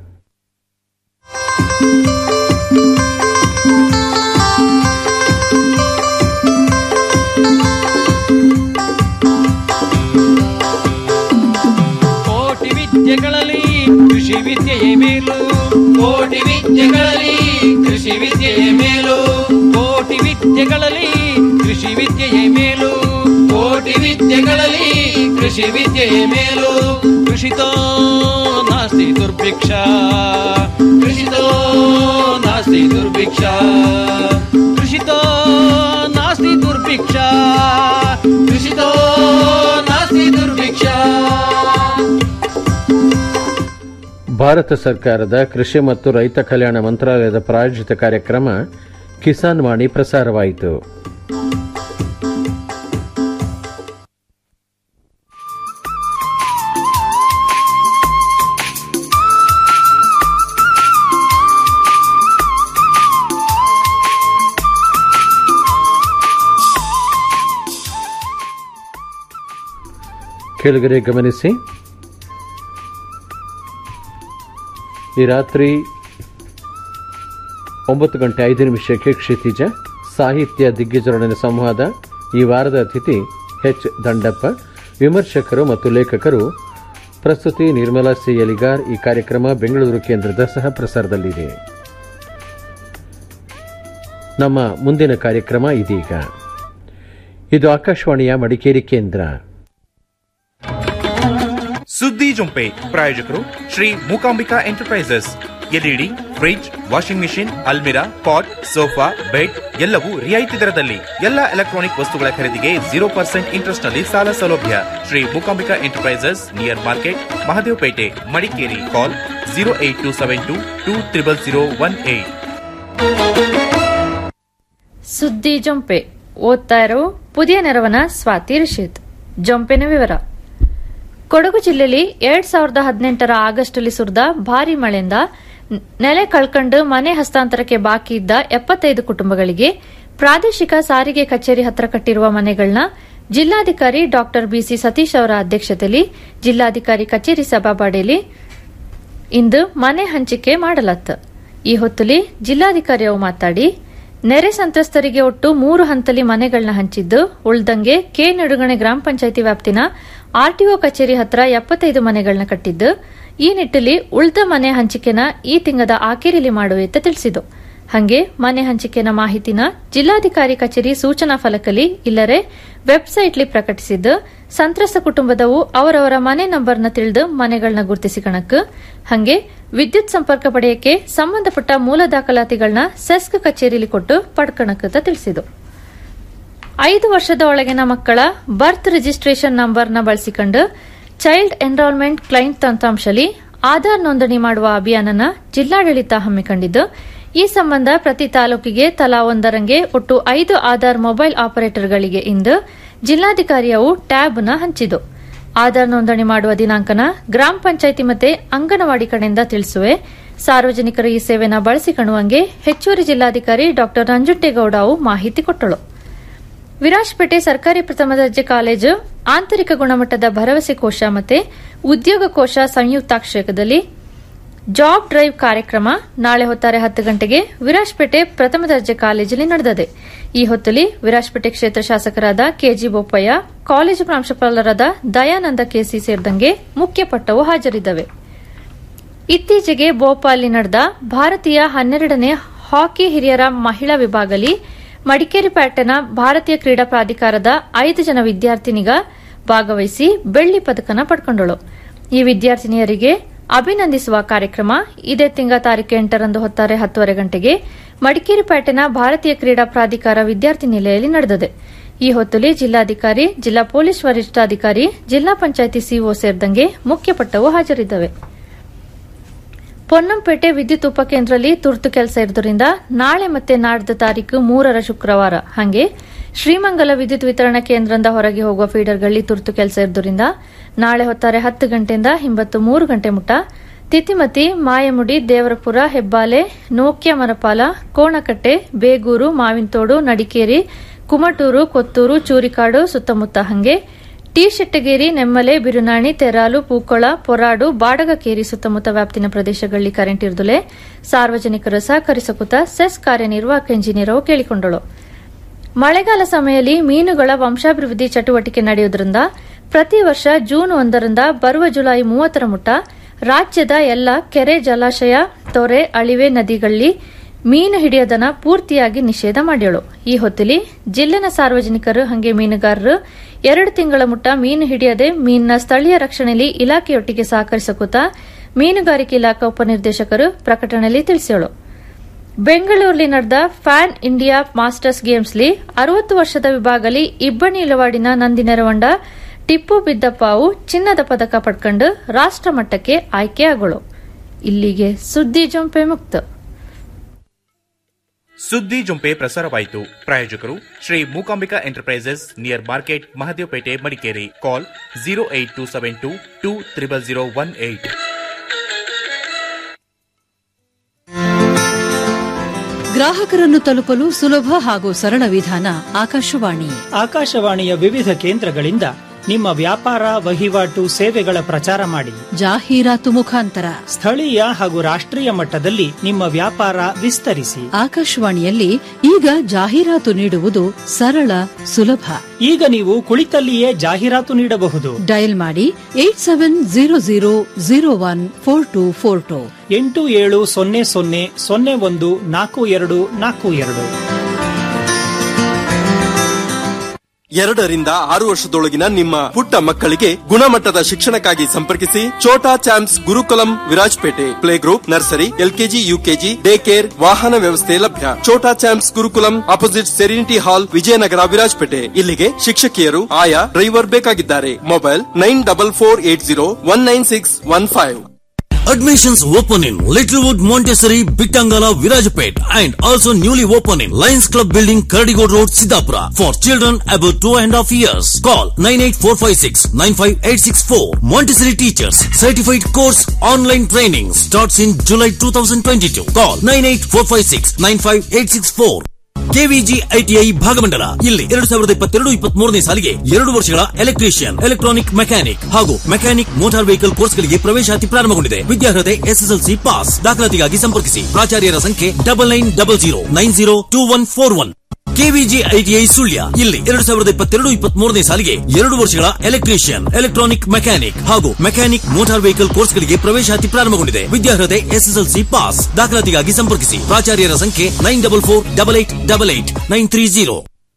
ಕೋಟಿ ವಿದ್ಯೆಗಳಲ್ಲಿ ಕೃಷಿ ವಿದ್ಯೆಯೇ ಮೇಲು ಕೋಟಿ ವಿದ್ಯೆಗಳಲ್ಲಿ ಕೃಷಿ ವಿದ್ಯೆಯೇ ಮೇಲು ಕೋಟಿ ವಿದ್ಯೆಗಳಲ್ಲಿ ಕೃಷಿ ವಿದ್ಯೆಯೇ ಮೇಲು ಕೋಟಿ ವಿದ್ಯೆಗಳಲ್ಲಿ ಕೃಷಿ ವಿದ್ಯೆಯೇ ಮೇಲು ಕೃಷಿತೋ ನಾಸ್ತಿ ದುರ್ಭಿಕ್ಷ ಕೃಷಿತೋ ನಾಸ್ತಿ ದುರ್ಭಿಕ್ಷ ಕೃಷಿತೋ ನಾಸ್ತಿ ದುರ್ಭಿಕ್ಷ ಕೃಷಿತೋ ನಾಸ್ತಿ ದುರ್ಭಿಕ್ಷ ಭಾರತ ಸರ್ಕಾರದ ಕೃಷಿ ಮತ್ತು ರೈತ ಕಲ್ಯಾಣ ಮಂತ್ರಾಲಯದ ಪ್ರಾಯೋಜಿತ ಕಾರ್ಯಕ್ರಮ ಕಿಸಾನ್ ವಾಣಿ ಪ್ರಸಾರವಾಯಿತು ಕೇಳುಗರೆ ಗಮನಿಸಿ ಈ ರಾತ್ರಿ ಒಂಬತ್ತು ಗಂಟೆ ಐದು ನಿಮಿಷಕ್ಕೆ ಕ್ಷಿತಿಜ ಸಾಹಿತ್ಯ ದಿಗ್ಗಜರೊಡನೆ ಸಂವಾದ ಈ ವಾರದ ಅತಿಥಿ ಎಚ್ ದಂಡಪ್ಪ ವಿಮರ್ಶಕರು ಮತ್ತು ಲೇಖಕರು ಪ್ರಸ್ತುತಿ ನಿರ್ಮಲಾ ಸಿ ಎಲಿಗಾರ್ ಈ ಕಾರ್ಯಕ್ರಮ ಬೆಂಗಳೂರು ಕೇಂದ್ರದ ಸಹ ಪ್ರಸಾರದಲ್ಲಿದೆ ನಮ್ಮ ಮುಂದಿನ ಕಾರ್ಯಕ್ರಮ ಇದೀಗ ಇದು ಆಕಾಶವಾಣಿಯ ಮಡಿಕೇರಿ ಕೇಂದ್ರ ಸುದ್ದಿ ಜೊಂಪೆ ಪ್ರಾಯೋಜಕರು Shri Mookambika enterprises LED fridge washing machine ಅಲ್ಮಿರಾ ಪಾಟ್ ಸೋಫಾ ಬೆಡ್ ಎಲ್ಲವೂ ರಿಯಾಯಿತಿ ದರದಲ್ಲಿ ಎಲ್ಲ ಎಲೆಕ್ಟ್ರಾನಿಕ್ ವಸ್ತುಗಳ ಖರೀದಿಗೆ ಜೀರೋ ಪರ್ಸೆಂಟ್ ಇಂಟ್ರೆಸ್ಟ್ ನಲ್ಲಿ ಸಾಲ ಸೌಲಭ್ಯ Shri Mookambika enterprises near market Mahadevapete Madikeri call zero eight two seven two two triple zero one eight ಸುದ್ದಿ ಜೊಂಪೆ ಓದ್ತಾ ಇರೋ ಪುದಿಯ ನೆರವನ ಸ್ವಾತಿ ರಶೀದ್ ಜೊಂಪೆನ ವಿವರ ಕೊಡಗು ಜಿಲ್ಲೆಯಲ್ಲಿ ಎರಡ್ ಸಾವಿರದ ಹದಿನೆಂಟರ ಆಗಸ್ಟ್ನಲ್ಲಿ ಸುರಿದ ಭಾರಿ ಮಳೆಯಿಂದ ನೆಲೆ ಕಳ್ಕೊಂಡು ಮನೆ ಹಸ್ತಾಂತರಕ್ಕೆ ಬಾಕಿ ಇದ್ದ ಎಪ್ಪತ್ತೈದು ಕುಟುಂಬಗಳಿಗೆ ಪ್ರಾದೇಶಿಕ ಸಾರಿಗೆ ಕಚೇರಿ ಹತ್ರ ಕಟ್ಟಿರುವ ಮನೆಗಳನ್ನ ಜಿಲ್ಲಾಧಿಕಾರಿ ಡಾಕ್ಟರ್ ಬಿಸಿ ಸತೀಶ್ ಅವರ ಅಧ್ಯಕ್ಷತೆಯಲ್ಲಿ ಜಿಲ್ಲಾಧಿಕಾರಿ ಕಚೇರಿ ಸಭಾಬಾಡಿಯಲ್ಲಿ ಇಂದು ಮನೆ ಹಂಚಿಕೆ ಮಾಡಲತ್ತ ಈ ಹೊತ್ತಲಿ ಜಿಲ್ಲಾಧಿಕಾರಿ ಅವು ಮಾತಾಡಿ ನೆರೆ ಸಂತ್ರಸ್ತರಿಗೆ ಒಟ್ಟು ಮೂರು ಹಂತಲಿ ಮನೆಗಳನ್ನ ಹಂಚಿದ್ದು ಉಳ್ದಂಗೆ ಕೆ ನಡುಗಣೆ ಗ್ರಾಮ ಪಂಚಾಯಿತಿ ವ್ಯಾಪ್ತಿನ ಆರ್ಟಿಒ ಕಚೇರಿ ಹತ್ರ ಎಪ್ಪತ್ತೈದು ಮನೆಗಳನ್ನ ಕಟ್ಟಿದ್ದು ಈ ನಿಟ್ಟಲ್ಲಿ ಉಳ್ದ ಮನೆ ಹಂಚಿಕೆನ ಈ ತಿಂಗದ ಆಖೇರಿಲಿ ಮಾಡುವೆ ಅಂತ ತಿಳಿಸಿತು ಹಂಗೆ ಮನೆ ಹಂಚಿಕೆನ ಮಾಹಿತಿನ ಜಿಲ್ಲಾಧಿಕಾರಿ ಕಚೇರಿ ಸೂಚನಾ ಫಲಕಲಿ ಇಲ್ಲರೆ ವೆಬ್ಸೈಟ್ಲಿ ಪ್ರಕಟಿಸಿದ್ದು ಸಂತ್ರಸ್ತ ಕುಟುಂಬದವು ಅವರವರ ಮನೆ ನಂಬರ್ನ ತಿಳಿದು ಮನೆಗಳನ್ನ ಗುರುತಿಸಿಕಣಕ್ ಹಂಗೆ ವಿದ್ಯುತ್ ಸಂಪರ್ಕ ಪಡೆಯಕ್ಕೆ ಸಂಬಂಧಪಟ್ಟ ಮೂಲ ದಾಖಲಾತಿಗಳನ್ನ ಸೆಸ್ಕ್ ಕಚೇರಿಲಿ ಕೊಟ್ಟು ಪಡ್ಕಣಕ್ ಅಂತ ತಿಳಿಸಿತು ಐದು ವರ್ಷದ ಒಳಗಿನ ಮಕ್ಕಳ ಬರ್ತ್ ರಿಜಿಸ್ಟ್ರೇಷನ್ ನಂಬರ್ನ ಬಳಸಿಕೊಂಡು ಚೈಲ್ಡ್ ಎನ್ರೋಲ್ಮೆಂಟ್ ಕ್ಲೈಂಟ್ ತಂತ್ರಾಂಶಲಿ ಆಧಾರ್ ನೋಂದಣಿ ಮಾಡುವ ಅಭಿಯಾನನ ಜಿಲ್ಲಾಡಳಿತ ಹಮ್ಮಿಕೊಂಡಿದ್ದು ಈ ಸಂಬಂಧ ಪ್ರತಿ ತಾಲೂಕಿಗೆ ತಲಾ ಒಂದರಂಗೆ ಒಟ್ಟು ಐದು ಆಧಾರ್ ಮೊಬೈಲ್ ಆಪರೇಟರ್ಗಳಿಗೆ ಇಂದು ಜಿಲ್ಲಾಧಿಕಾರಿಯವು ಟ್ಯಾಬ್ನ ಹಂಚಿತು ಆಧಾರ್ ನೋಂದಣಿ ಮಾಡುವ ದಿನಾಂಕನ ಗ್ರಾಮ ಪಂಚಾಯಿತಿ ಮತ್ತೆ ಅಂಗನವಾಡಿ ಕಡೆಯಿಂದ ತಿಳಿಸುವೆ ಸಾರ್ವಜನಿಕರು ಈ ಸೇವೆನ ಬಳಸಿಕೊಳ್ಳುವಂಗೆ ಹೆಚ್ಚುವರಿ ಜಿಲ್ಲಾಧಿಕಾರಿ ಡಾ ನಂಜುಂಡೇಗೌಡ ಅವು ಮಾಹಿತಿ ಕೊಟ್ಟಳು ವಿರಾಜಪೇಟೆ ಸರ್ಕಾರಿ ಪ್ರಥಮ ದರ್ಜೆ ಕಾಲೇಜು ಆಂತರಿಕ ಗುಣಮಟ್ಟದ ಭರವಸೆ ಕೋಶ ಮತ್ತೆ ಉದ್ಯೋಗ ಕೋಶ ಸಂಯುಕ್ತಾಶ್ರಯದಲ್ಲಿ ಜಾಬ್ ಡ್ರೈವ್ ಕಾರ್ಯಕ್ರಮ ನಾಳೆ ಹೊತ್ತಾರೆ ಹತ್ತು ಗಂಟೆಗೆ ವಿರಾಜಪೇಟೆ ಪ್ರಥಮ ದರ್ಜೆ ಕಾಲೇಜಲ್ಲಿ ನಡೆದಿದೆ ಈ ಹೊತ್ತಲ್ಲಿ ವಿರಾಜಪೇಟೆ ಕ್ಷೇತ್ರ ಶಾಸಕರಾದ ಕೆಜಿ ಬೋಪಯ್ಯ ಕಾಲೇಜು ಪ್ರಾಂಶುಪಾಲರಾದ ದಯಾನಂದ ಕೆಸಿ ಸೇರಿದಂಗೆ ಮುಖ್ಯ ಪಟ್ಟವು ಹಾಜರಿದ್ದವೆ ಇತ್ತೀಚೆಗೆ ಭೋಪಾಲ್ನಲ್ಲಿ ನಡೆದ ಭಾರತೀಯ ಹನ್ನೆರಡನೇ ಹಾಕಿ ಹಿರಿಯರ ಮಹಿಳಾ ವಿಭಾಗದಲ್ಲಿ ಮಡಿಕೇರಿ ಪ್ಯಾಟರ್ನ ಭಾರತೀಯ ಕ್ರೀಡಾ ಪ್ರಾಧಿಕಾರದ ಐದು ಜನ ವಿದ್ಯಾರ್ಥಿನಿಗ ಭಾಗವಹಿಸಿ ಬೆಳ್ಳಿ ಪದಕನ ಪಡ್ಕೊಂಡಳು ಈ ವಿದ್ಯಾರ್ಥಿನಿಯರಿಗೆ ಅಭಿನಂದಿಸುವ ಕಾರ್ಯಕ್ರಮ ಇದೇ ತಿಂಗಳ ತಾರೀಕು ಎಂಟರಂದು ಹೊತ್ತಾರೆ ಹತ್ತುವರೆ ಗಂಟೆಗೆ ಮಡಿಕೇರಿ ಪ್ಯಾಟೆನ ಭಾರತೀಯ ಕ್ರೀಡಾ ಪ್ರಾಧಿಕಾರ ವಿದ್ಯಾರ್ಥಿ ನಿಲಯದಲ್ಲಿ ನಡೆದಿದೆ ಈ ಹೊತ್ತಲ್ಲಿ ಜಿಲ್ಲಾಧಿಕಾರಿ ಜಿಲ್ಲಾ ಪೊಲೀಸ್ ವರಿಷ್ಠಾಧಿಕಾರಿ ಜಿಲ್ಲಾ ಪಂಚಾಯಿತಿ ಸಿಒ ಸೇರಿದಂಗೆ ಮುಖ್ಯ ಪಟ್ಟವು ಹಾಜರಿದ್ದವೆ ಪೊನ್ನಂಪೇಟೆ ವಿದ್ಯುತ್ ಉಪಕೇಂದ್ರದಲ್ಲಿ ತುರ್ತು ಕೆಲಸ ಇರುವುದರಿಂದ ನಾಳೆ ಮತ್ತೆ ನಾಡ್ದು ತಾರೀಕು ಮೂರರ ಶುಕ್ರವಾರ ಹಾಗೆ ಶ್ರೀಮಂಗಲ ವಿದ್ಯುತ್ ವಿತರಣಾ ಕೇಂದ್ರದಿಂದ ಹೊರಗೆ ಹೋಗುವ ಫೀಡರ್ಗಳಲ್ಲಿ ತುರ್ತು ಕೆಲಸ ಇರುವುದರಿಂದ ನಾಳೆ ಹೊತ್ತಾರೆ ಹತ್ತು ಗಂಟೆಯಿಂದ ಹಿಂಬತ್ತು ಮೂರು ಗಂಟೆ ಮುಟ ತಿತಿಮತಿ ಮಾಯಮುಡಿ ದೇವರಪುರ ಹೆಬ್ಬಾಲೆ ನೋಕ್ಯ ಮರಪಾಲ ಕೋಣಕಟ್ಟೆ ಬೇಗೂರು ಮಾವಿನತೋಡು ನಡಿಕೇರಿ ಕುಮಟೂರು ಕೊತ್ತೂರು ಚೂರಿಕಾಡು ಸುತ್ತಮುತ್ತ ಹಂಗೆ ಟಿ ಶೆಟ್ಟಗೇರಿ ನೆಮ್ಮಲೆ ಬಿರುನಾಣಿ ತೆರಾಲು ಪೂಕೊಳ ಪೊರಾಡು ಬಾಡಗಕೇರಿ ಸುತ್ತಮುತ್ತ ವ್ಯಾಪ್ತಿನ ಪ್ರದೇಶಗಳಲ್ಲಿ ಕರೆಂಟ್ ಇರುದುಲೆ ಸಾರ್ವಜನಿಕರು ಸಹಕರಿಸಕುತ್ತ ಸೆಸ್ ಕಾರ್ಯನಿರ್ವಾಹಕ ಇಂಜಿನಿಯರ್ ಅವು ಕೇಳಿಕೊಂಡಳು ಮಳೆಗಾಲ ಸಮಯದಲ್ಲಿ ಮೀನುಗಳ ವಂಶಾಭಿವೃದ್ಧಿ ಚಟುವಟಿಕೆ ನಡೆಯುವುದರಿಂದ ಪ್ರತಿ ವರ್ಷ ಜೂನ್ ಒಂದರಿಂದ ಬರುವ ಜುಲೈ ಮೂವತ್ತರ ಮುಟ ರಾಜ್ಯದ ಎಲ್ಲ ಕೆರೆ ಜಲಾಶಯ ತೊರೆ ಅಳಿವೆ ನದಿಗಳಲ್ಲಿ ಮೀನು ಹಿಡಿಯೋದನ್ನ ಪೂರ್ತಿಯಾಗಿ ನಿಷೇಧ ಮಾಡ್ಯಳು ಈ ಹೊತ್ತಲಿ ಜಿಲ್ಲೆನ ಸಾರ್ವಜನಿಕರು ಹಂಗೆ ಮೀನುಗಾರರು ಎರಡು ತಿಂಗಳ ಮುಟ್ಟ ಮೀನು ಹಿಡಿಯದೆ ಮೀನಿನ ಸ್ಥಳೀಯ ರಕ್ಷಣೆಯಲ್ಲಿ ಇಲಾಖೆಯೊಟ್ಟಿಗೆ ಸಹಕರಿಸಕುತ್ತ ಮೀನುಗಾರಿಕೆ ಇಲಾಖಾ ಉಪನಿರ್ದೇಶಕರು ಪ್ರಕಟಣೆಯಲ್ಲಿ ತಿಳಿಸಿದರು ಬೆಂಗಳೂರಲ್ಲಿ ನಡೆದ ಫ್ಯಾನ್ ಇಂಡಿಯಾ ಮಾಸ್ಟರ್ಸ್ ಗೇಮ್ಸ್ಲಿ ಅರವತ್ತು ವರ್ಷದ ವಿಭಾಗಲಿ ಇಬ್ಬನಿ ಇಲವಾಡಿನ ನಂದಿನೆರವಂಡ ಟಿಪ್ಪು ಬಿದ್ದಪ್ಪಾವು ಚಿನ್ನದ ಪದಕ ಪಡ್ಕೊಂಡು ರಾಷ್ಟ್ರಮಟ್ಟಕ್ಕೆ ಆಯ್ಕೆಯಾಗಳು ಇಲ್ಲಿಗೆ ಸುದ್ದಿ ಜೊಂಪೆ ಮುಕ್ತ ಸುದ್ದಿ ಜೊಂಪೆ ಪ್ರಸಾರವಾಯಿತು ಪ್ರಾಯೋಜಕರು Shri Mookambika enterprises near market Mahadevapete Madikeri call zero eight two seven two two triple zero one eight ಗ್ರಾಹಕರನ್ನು ತಲುಪಲು ಸುಲಭ ಹಾಗೂ ಸರಳ ವಿಧಾನ ಆಕಾಶವಾಣಿ ಆಕಾಶವಾಣಿಯ ವಿವಿಧ ಕೇಂದ್ರಗಳಿಂದ ನಿಮ್ಮ ವ್ಯಾಪಾರ ವಹಿವಾಟು ಸೇವೆಗಳ ಪ್ರಚಾರ ಮಾಡಿ ಜಾಹೀರಾತು ಮುಖಾಂತರ ಸ್ಥಳೀಯ ಹಾಗೂ ರಾಷ್ಟ್ರೀಯ ಮಟ್ಟದಲ್ಲಿ ನಿಮ್ಮ ವ್ಯಾಪಾರ ವಿಸ್ತರಿಸಿ ಆಕಾಶವಾಣಿಯಲ್ಲಿ ಈಗ ಜಾಹೀರಾತು ನೀಡುವುದು ಸರಳ ಸುಲಭ ಈಗ ನೀವು ಕುಳಿತಲ್ಲಿಯೇ ಜಾಹೀರಾತು ನೀಡಬಹುದು ಡಯಲ್ ಮಾಡಿ eight seven zero zero zero one four two four two ಎಂಟು ಏಳು ಸೊನ್ನೆ ಸೊನ್ನೆ ಸೊನ್ನೆ ಒಂದು ನಾಲ್ಕು ಎರಡು ನಾಲ್ಕು ಎರಡು ಎರಡರಿಂದ ಆರು ವರ್ಷದೊಳಗಿನ ನಿಮ್ಮ ಪುಟ್ಟ ಮಕ್ಕಳಿಗೆ ಗುಣಮಟ್ಟದ ಶಿಕ್ಷಣಕ್ಕಾಗಿ ಸಂಪರ್ಕಿಸಿ Chhota champs Gurukulam Virajpet play group nursery LKG UKG day care ವಾಹನ ವ್ಯವಸ್ಥೆ ಲಭ್ಯ Chhota champs Gurukulam opposite serenity hall Vijayanagar Virajpet ಇಲ್ಲಿಗೆ ಶಿಕ್ಷಕಿಯರು ಆಯಾ ಡ್ರೈವರ್ ಬೇಕಾಗಿದ್ದಾರೆ mobile nine double four eight zero one nine six one five Admissions open in Littlewood Montessori, Bitangala, Virajapet and also newly open in Lions Club Building, Kardigod Road, Siddhapura for children above two and a half years. Call 98456-95864. Montessori Teachers Certified Course Online Training starts in July 2022. Call 98456-95864. KVG ITI Bhagamandala ಇಲ್ಲಿ ಎರಡು ಸಾವಿರದ ಇಪ್ಪತ್ತೆರಡು ಇಪ್ಪತ್ಮೂರನೇ ಸಾಲಿಗೆ ಎರಡು ವರ್ಷಗಳ electrician electronic mechanic ಹಾಗೂ mechanic motor vehicle ಕೋರ್ಸ್ಗಳಿಗೆ ಪ್ರವೇಶಾತಿ ಪ್ರಾರಂಭಗೊಂಡಿದೆ ವಿದ್ಯಾರ್ಹತೆ ಎಸ್ಎಸ್ಎಲ್ಸಿ ಪಾಸ್ ದಾಖಲಾತಿಗಾಗಿ ಸಂಪರ್ಕಿಸಿ ಪ್ರಾಚಾರ್ಯರ ಸಂಖ್ಯೆ double nine double zero nine zero two one four one KVG ITI Sullia ಇಲ್ಲಿ ಎರಡು ಸಾವಿರದ ಇಪ್ಪತ್ತೆರಡು ಇಪ್ಪತ್ಮೂರನೇ ಸಾಲಿಗೆ ಎರಡು ವರ್ಷಗಳ ಎಲೆಕ್ಟ್ರಿಷಿಯನ್ ಎಲೆಕ್ಟ್ರಾನಿಕ್ ಮೆಕ್ಯಾನಿಕ್ ಹಾಗೂ ಮೆಕ್ಯಾನಿಕ್ ಮೋಟಾರ್ ವೆಹಿಕಲ್ ಕೋರ್ಸ್ಗಳಿಗೆ ಪ್ರವೇಶಾತಿ ಪ್ರಾರಂಭಗೊಂಡಿದೆ ವಿದ್ಯಾರ್ಹತೆ ಎಸ್ಎಸ್ಎಲ್ಸಿ ಪಾಸ್ ದಾಖಲಾತಿಗಾಗಿ ಸಂಪರ್ಕಿಸಿ ಪ್ರಾಚಾರ್ಯರ ಸಂಖ್ಯೆ nine double four double eight double eight nine three zero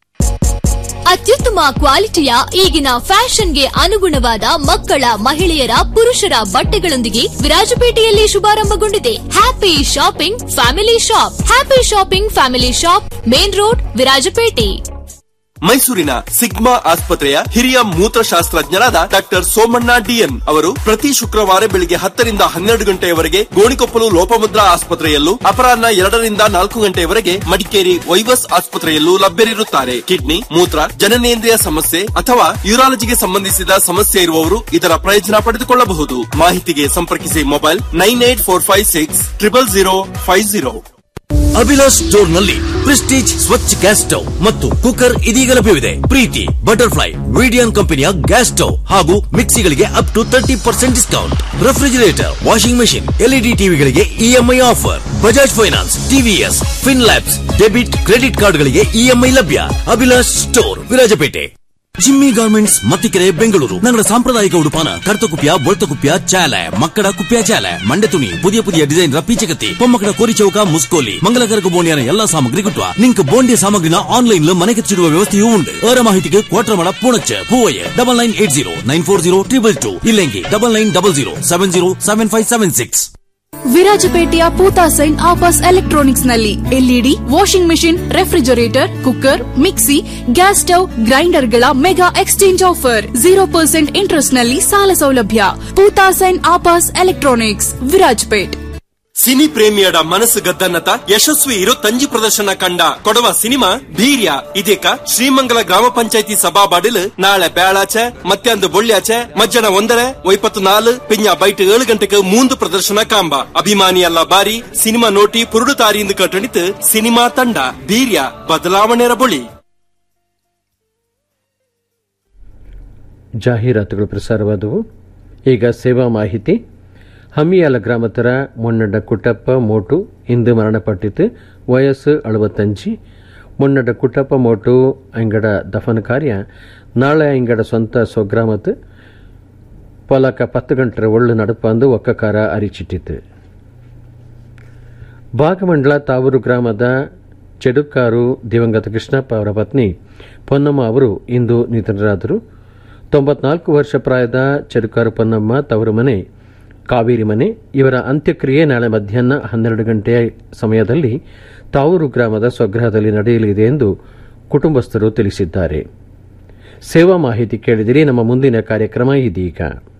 ಅತ್ಯುತ್ತಮ ಕ್ವಾಲಿಟಿಯ ಈಗಿನ ಫ್ಯಾಷನ್ಗೆ ಅನುಗುಣವಾದ ಮಕ್ಕಳ ಮಹಿಳೆಯರ ಪುರುಷರ ಬಟ್ಟೆಗಳೊಂದಿಗೆ ವಿರಾಜಪೇಟೆಯಲ್ಲಿ ಶುಭಾರಂಭಗೊಂಡಿದೆ happy shopping family shop happy shopping family shop main road Virajpet ಮೈಸೂರಿನ ಸಿಗ್ಮಾ ಆಸ್ಪತ್ರೆಯ ಹಿರಿಯ ಮೂತ್ರಶಾಸ್ತ್ರಜ್ಞರಾದ ಡಾಕ್ಟರ್ ಸೋಮಣ್ಣ ಡಿಎನ್ ಅವರು ಪ್ರತಿ ಶುಕ್ರವಾರ ಬೆಳಿಗ್ಗೆ ಹತ್ತರಿಂದ ಹನ್ನೆರಡು ಗಂಟೆಯವರೆಗೆ ಗೋಣಿಕೊಪ್ಪಲು ಲೋಪಮುದ್ರಾ ಆಸ್ಪತ್ರೆಯಲ್ಲೂ ಅಪರಾಹ್ನ ಎರಡರಿಂದ ನಾಲ್ಕು ಗಂಟೆಯವರೆಗೆ ಮಡಿಕೇರಿ ವೈವಸ್ ಆಸ್ಪತ್ರೆಯಲ್ಲೂ ಲಭ್ಯರಿರುತ್ತಾರೆ ಕಿಡ್ನಿ ಮೂತ್ರ ಜನನೇಂದ್ರಿಯ ಸಮಸ್ಯೆ ಅಥವಾ ಯೂರಾಲಜಿಗೆ ಸಂಬಂಧಿಸಿದ ಸಮಸ್ಯೆ ಇರುವವರು ಇದರ ಪ್ರಯೋಜನ ಪಡೆದುಕೊಳ್ಳಬಹುದು ಮಾಹಿತಿಗೆ ಸಂಪರ್ಕಿಸಿ mobile nine eight four five six triple zero five zero Abhilash store ನಲ್ಲಿ ಪ್ರೆಸ್ಟೀಜ್ ಸ್ವಚ್ಛ ಗ್ಯಾಸ್ ಸ್ಟವ್ ಮತ್ತು ಕುಕ್ಕರ್ ಇದೀಗ ಲಭ್ಯವಿದೆ ಪ್ರೀತಿ ಬಟರ್ಫ್ಲೈ ವಿಡಿಯನ್ ಕಂಪನಿಯ ಗ್ಯಾಸ್ ಸ್ಟವ್ ಹಾಗೂ ಮಿಕ್ಸಿಗಳಿಗೆ up to thirty percent discount refrigerator washing machine LED ಟಿವಿಗಳಿಗೆ EMI offer Bajaj finance TVS fin labs debit credit ಕಾರ್ಡ್ಗಳಿಗೆ ಇಎಂಐ ಲಭ್ಯ Abhilash store Virajpet Jimmy garments Mathikere Bengaluru ഞങ്ങളുടെ സാമ്പ്രദായിക ഉടുപ്പാണ് കറുത്ത കുപ്പിയ വെളുത്ത കുപ്പിയ ചാല മക്കട കുപ്പിയ ചാല ಮಂಡೆ ತುಣಿ പുതിയ പുതിയ ಡಿಸೈನ್ ಪೀಚಕತ್ತಿ ಪೊಮ್ಮಕ್ಕಳ ಕೋರಿ ಚೌಕ ಮುಸ್ಕೋಲಿ ಮಂಗಲಕರಕ ಬೋಂಡಿಯನ ಎಲ್ಲಾ ಸಾಮಗ್ರಿ ಗಿಟ್ಟುವ ನಿಂಕ್ ಬೋಂಡಿಯ ಸಾಮಗ್ರಿನ ಆನ್ಲೈನ್ ಮನೆಗೆ ಚಿಡುವ ವ್ಯವಸ್ಥೆಯೂ ಉಂಟು ಅವರ ಮಾಹಿತಿಗೆ Kotramada Poonacha Poovaiah double nine eight zero nine four zero triple two ಇಲ್ಲೆಂಗಿ double nine double zero seven zero seven five seven six ವಿರಾಜಪೇಟೆಯ ಪೂತಾಸೈನ್ ಆಫರ್ಸ್ ಎಲೆಕ್ಟ್ರಾನಿಕ್ಸ್ ನಲ್ಲಿ LED washing machine refrigerator cooker mixie gas stove ಗ್ರೈಂಡರ್ಗಳ mega exchange offer zero percent interest ನಲ್ಲಿ ಸಾಲ ಸೌಲಭ್ಯ ಪೂತಾಸೈನ್ offers electronics Virajpet cine ಪ್ರೇಮಿಯಡ ಮನಸ್ಸು ಗದ್ದನ್ನತ ಯಶಸ್ವಿ ಇರೋ ತಂಜಿ ಪ್ರದರ್ಶನ ಕಂಡ ಕೊಡವ ಸಿನಿಮಾ ಧೀರ್ಯ ಇದೀಕ ಶ್ರೀಮಂಗಲ ಗ್ರಾಮ ಪಂಚಾಯತಿ ಸಭಾಬಾಡಿಲ್ ನಾಳೆ ಬೇಳಾಚೆ ಮತ್ತ್ಯಾಂದು ಬೊಳ್ಳ್ಯಾಚೆ ಮಜ್ಜನ ಒಂದರ ಒಯ್ಪತ್ತು ನಾಲು ಪಿಂಜ ಬೈಟ್ ಏಳು ಗಂಟೆಗೆ ಮೂಂದು ಪ್ರದರ್ಶನ ಕಾಂಬ ಅಭಿಮಾನಿ ಅಲ್ಲ ಬಾರಿ ಸಿನಿಮಾ ನೋಟಿ ಪುರುಡು ತಾರಿಯಿಂದ ಕಟ್ಟಣಿತು ಸಿನಿಮಾ ತಂಡ ಧೀರ್ಯ ಬದಲಾವಣೆರ ಬೊಳಿ ಜಾಹೀರಾತುಗಳು ಪ್ರಸಾರವಾದವು ಈಗ ಸೇವಾ ಮಾಹಿತಿ ಹಮ್ಮಿಯಾಲ ಗ್ರಾಮತರ ಮೊನ್ನಡ ಕುಟ್ಟಪ್ಪ ಮೋಟು ಇಂದು ಮರಣಪಟ್ಟಿತು ವಯಸ್ಸು ಅಳುವತ್ತಂಜಿ ಮೊನ್ನಡ ಕುಟ್ಟಪ್ಪ ಮೋಟು ಅಂಗಡ ದಫನ ಕಾರ್ಯ ನಾಳೆ ಅಂಗಡ ಸ್ವಂತ ಸ್ವಗ್ರಾಮತ್ ಪೊಲಕ ಪತ್ತು ಗಂಟರ ಒಳ್ಳು ನಡುಪಂದು ಒಕ್ಕಕಾರ ಅರಿಚಿಟ್ಟಿತು ಭಾಗಮಂಡಲ ತಾವೂರು ಗ್ರಾಮದ ಚೆಡುಕಾರು ದಿವಂಗತ ಕೃಷ್ಣಪ್ಪ ಅವರ ಪತ್ನಿ ಪೊನ್ನಮ್ಮ ಅವರು ಇಂದು ನಿಧನರಾದರು ತೊಂಬತ್ನಾಲ್ಕು ವರ್ಷ ಪ್ರಾಯದ ಚೆಡುಕಾರು ಪೊನ್ನಮ್ಮ ತವರು ಮನೆ ಕಾವೇರಿ ಮನೆ ಇವರ ಅಂತ್ಯಕ್ರಿಯೆ ನಾಳೆ ಮಧ್ಯಾಹ್ನ ಹನ್ನೆರಡು ಗಂಟೆಯ ಸಮಯದಲ್ಲಿ ತಾವೂರು ಗ್ರಾಮದ ಸ್ವಗ್ರಹದಲ್ಲಿ ನಡೆಯಲಿದೆ ಎಂದು ಕುಟುಂಬಸ್ಥರು ತಿಳಿಸಿದ್ದಾರೆ ಸೇವಾ ಮಾಹಿತಿ ಕೇಳಿದಿರಿ ನಮ್ಮ ಮುಂದಿನ ಕಾರ್ಯಕ್ರಮ ಇದೀಗ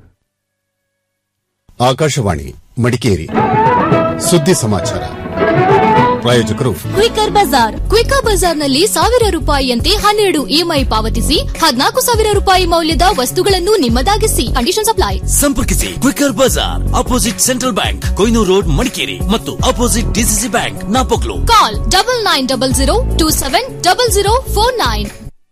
ಆಕಾಶವಾಣಿ ಮಡಿಕೇರಿ ಸುದ್ದಿ ಸಮಾಚಾರ ಪ್ರಾಯೋಜಕರು ಕ್ವಿಕರ್ ಬಜಾರ್ ಕ್ವಿಕರ್ ಬಜಾರ್ನಲ್ಲಿ ಸಾವಿರ ರೂಪಾಯಿಯಂತೆ ಹನ್ನೆರಡು ಇಎಂಐ ಪಾವತಿಸಿ ಹದಿನಾಲ್ಕು ಸಾವಿರ ರೂಪಾಯಿ ಮೌಲ್ಯದ ವಸ್ತುಗಳನ್ನು ನಿಮ್ಮದಾಗಿಸಿ ಕಂಡೀಷನ್ ಅಪ್ಲೈ ಸಂಪರ್ಕಿಸಿ ಕ್ವಿಕರ್ ಬಜಾರ್ opposite central bank Koinur road Madikeri ಮತ್ತು opposite DCC bank Napoklu call double nine double zero two seven double zero four nine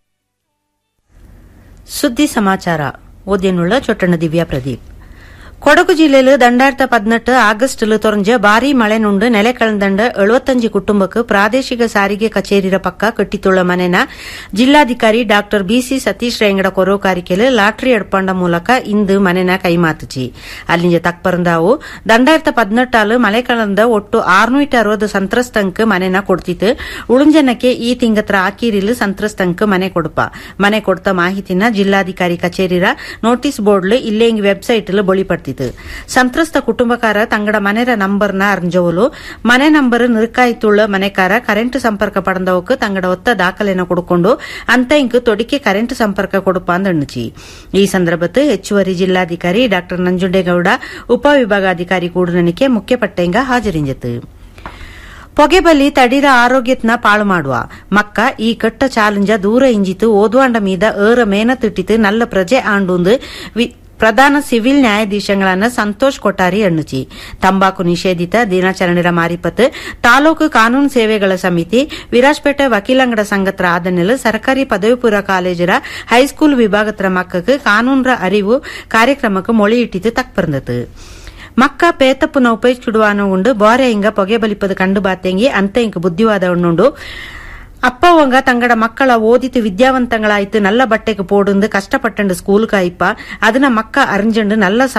ಸುದ್ದಿ ಸಮಾಚಾರ ಓದ್ಯನುಳ್ಳ ಚೊಟ್ಟಣ ದಿವ್ಯಾ ಪ್ರದೀಪ್ ಕೊಡಗು ಜಿಲ್ಲೆಯಲ್ಲಿ ದಂಡಾಯಿரத்து பதினெட்டு ஆகஸ்டில் தொடஞ்ச பாரி மழை நுண்டு ನೆಲೆ ಕಳೆದಂಡ ಎಳುವತ್ತಂಜು ಕುಟುಂಬಕ್ಕೆ ಪ್ರಾದೇಶಿಕ ಸಾರಿಗೆ ಕಚೇರಿರ ಪಕ್ಕ ಕಟ್ಟಿತುಳ್ಳ ಮನೆನ ಜಿಲ್ಲಾಧಿಕಾರಿ ಡಾಕ್ಟರ್ ಬಿಸಿ ಸತೀಶ್ ರೇಂಗಡ ಕೊರೋಕಾರಿಕೆಲು ಲಾಟ್ರಿ ಎಡ್ಪಂಡ ಮೂಲಕ ಇಂದು ಮನೆನ ಕೈಮಾತುಚಿ ಅಲ್ಲಿಂಜ ತಕ್ಪರಂದಾವು ದಂಡಾಯಿರத்து பதினெட்டாಲು ಮಳೆ ಕಳೆದ ಒಟ್ಟು ಆರ್ನೂಟ ಅರವತ್ತು ಸಂತ್ರಸ್ತಂಕ್ ಮನೆನ ಕೊಡ್ತಿತ್ತು ಉಳುಂಜನಕ್ಕೆ ಈ ತಿಂಗತ್ರ ಆಕೀರಿಲು ಸಂತ್ರಸ್ತಂಕ್ ಮನೆ ಕೊಡುಪ ಮನೆ ಕೊಡ್ತ ಮಾಹಿತಿನ ಜಿಲ್ಲಾಧಿಕಾರಿ ಕಚೇರಿರ ನೋಟಿಸ್ ಬೋರ್ಡ್ಲು ಇಲ್ಲೇಂಗಿ ವೆಬ್ಸೈಟ್ ಬೊಳಿಪಡ್ತಿತ್ತು ಸಂತ್ರಸ್ತ ಕುಟುಂಬಕಾರ ತಂಗಡ ಮನೆರ ನಂಬರ್ನ ಅರ್ಜವಲು ಮನೆ ನಂಬರ್ ನಿರ್ಕಾಯ್ತುಳ್ಳ ಮನೆಕಾರ ಕರೆಂಟ್ ಸಂಪರ್ಕ ಪಡೆದವಕ್ಕೆ ತಂಗಡ ಒತ್ತ ದಾಖಲೆನ ಕೊಡ್ಕೊಂಡು ಅಂತ ಇಂಕ್ ತೊಡಿಕೆ ಕರೆಂಟ್ ಸಂಪರ್ಕ ಕೊಡುಪ ಅಂದಣ್ಣುಚಿ ಈ ಸಂದರ್ಭತ್ತು ಹೆಚ್ಚುವರಿ ಜಿಲ್ಲಾಧಿಕಾರಿ ಡಾ ನಂಜುಂಡೇಗೌಡ ಉಪವಿಭಾಗಾಧಿಕಾರಿ ಕೂಡನನಿಕೆ ಮುಖ್ಯ ಪಟ್ಟೆಂಗ ಹಾಜರಿಂಜತು పొగెబలి తడిర ఆరోగ్యత్న పాಳು ಮಾಡುವ ಮಕ್ಕ ಈ ಕಟ್ಟ ಚಾಲೆಂಜ ದೂರ ಇಂಜಿತು ಓದುವಾಂಡ ಮೀದ ಏರ ಮೇನ ತಿಟ್ಟಿತು ನಲ್ಲ ಪ್ರಜೆ ಆಂಡುಂದು ಪ್ರಧಾನ ಸಿವಿಲ್ ನ್ಯಾಯಾಧೀಶಗಳನ್ನ ಸಂತೋಷ್ ಕೊಠಾರಿ ಎಣ್ಣುಚಿ ತಂಬಾಕು ನಿಷೇಧಿತ ದಿನಾಚರಣೆರ ಮಾರಿಪತ್ ತಾಲೂಕು ಕಾನೂನು ಸೇವೆಗಳ ಸಮಿತಿ ವಿರಾಜ್ಪೇಟೆ ವಕೀಲಂಗಡ ಸಂಘತ್ರ ಆದನೆಲ್ ಸರ್ಕಾರಿ ಪದವಿ ಪೂರ್ವ ಕಾಲೇಜರ ಹೈಸ್ಕೂಲ್ ವಿಭಾಗತ್ರ ಮಕ್ಕಕ್ಕೆ ಕಾನೂನರ ಅರಿವು ಕಾರ್ಯಕ್ರಮಕ್ಕೆ ಮೊಳಿಯಿಟ್ಟಿದ್ದು ತಕ್ಪರ್ந்தது ಮಕ್ಕ ಪೇತಪ್ಪುನ ಉಪಯೋಗಿಸಿಡುವಾನು ಉಂಡು ಬೋರೆ ಇಂಗ ಪೊಗೆ ಬಲಿಪದು ಕಂಡು ಬಾತೆಂಗಿ ಅಂತ ಇಂಕ ಬುದ್ಧಿವಾದ ಉಣ್ಣುಂಡು ಅಪ್ಪವಂಗ ತಂಗಡ ಮಕ್ಕಳ ಓದಿತು ವಿದ್ಯಾವಂತಗಳಾಯ್ತು ನಲ್ಲ ಬಟ್ಟೆಗೆ ಪೋಡುಂದು ಕಷ್ಟಪಟ್ಟಂಡು ಸ್ಕೂಲ್ ಕಾಯಿಪ್ಪ ಅದನ್ನ ಮಕ್ಕ ಅರಿಂಜಂಡು ನಲ್ಲ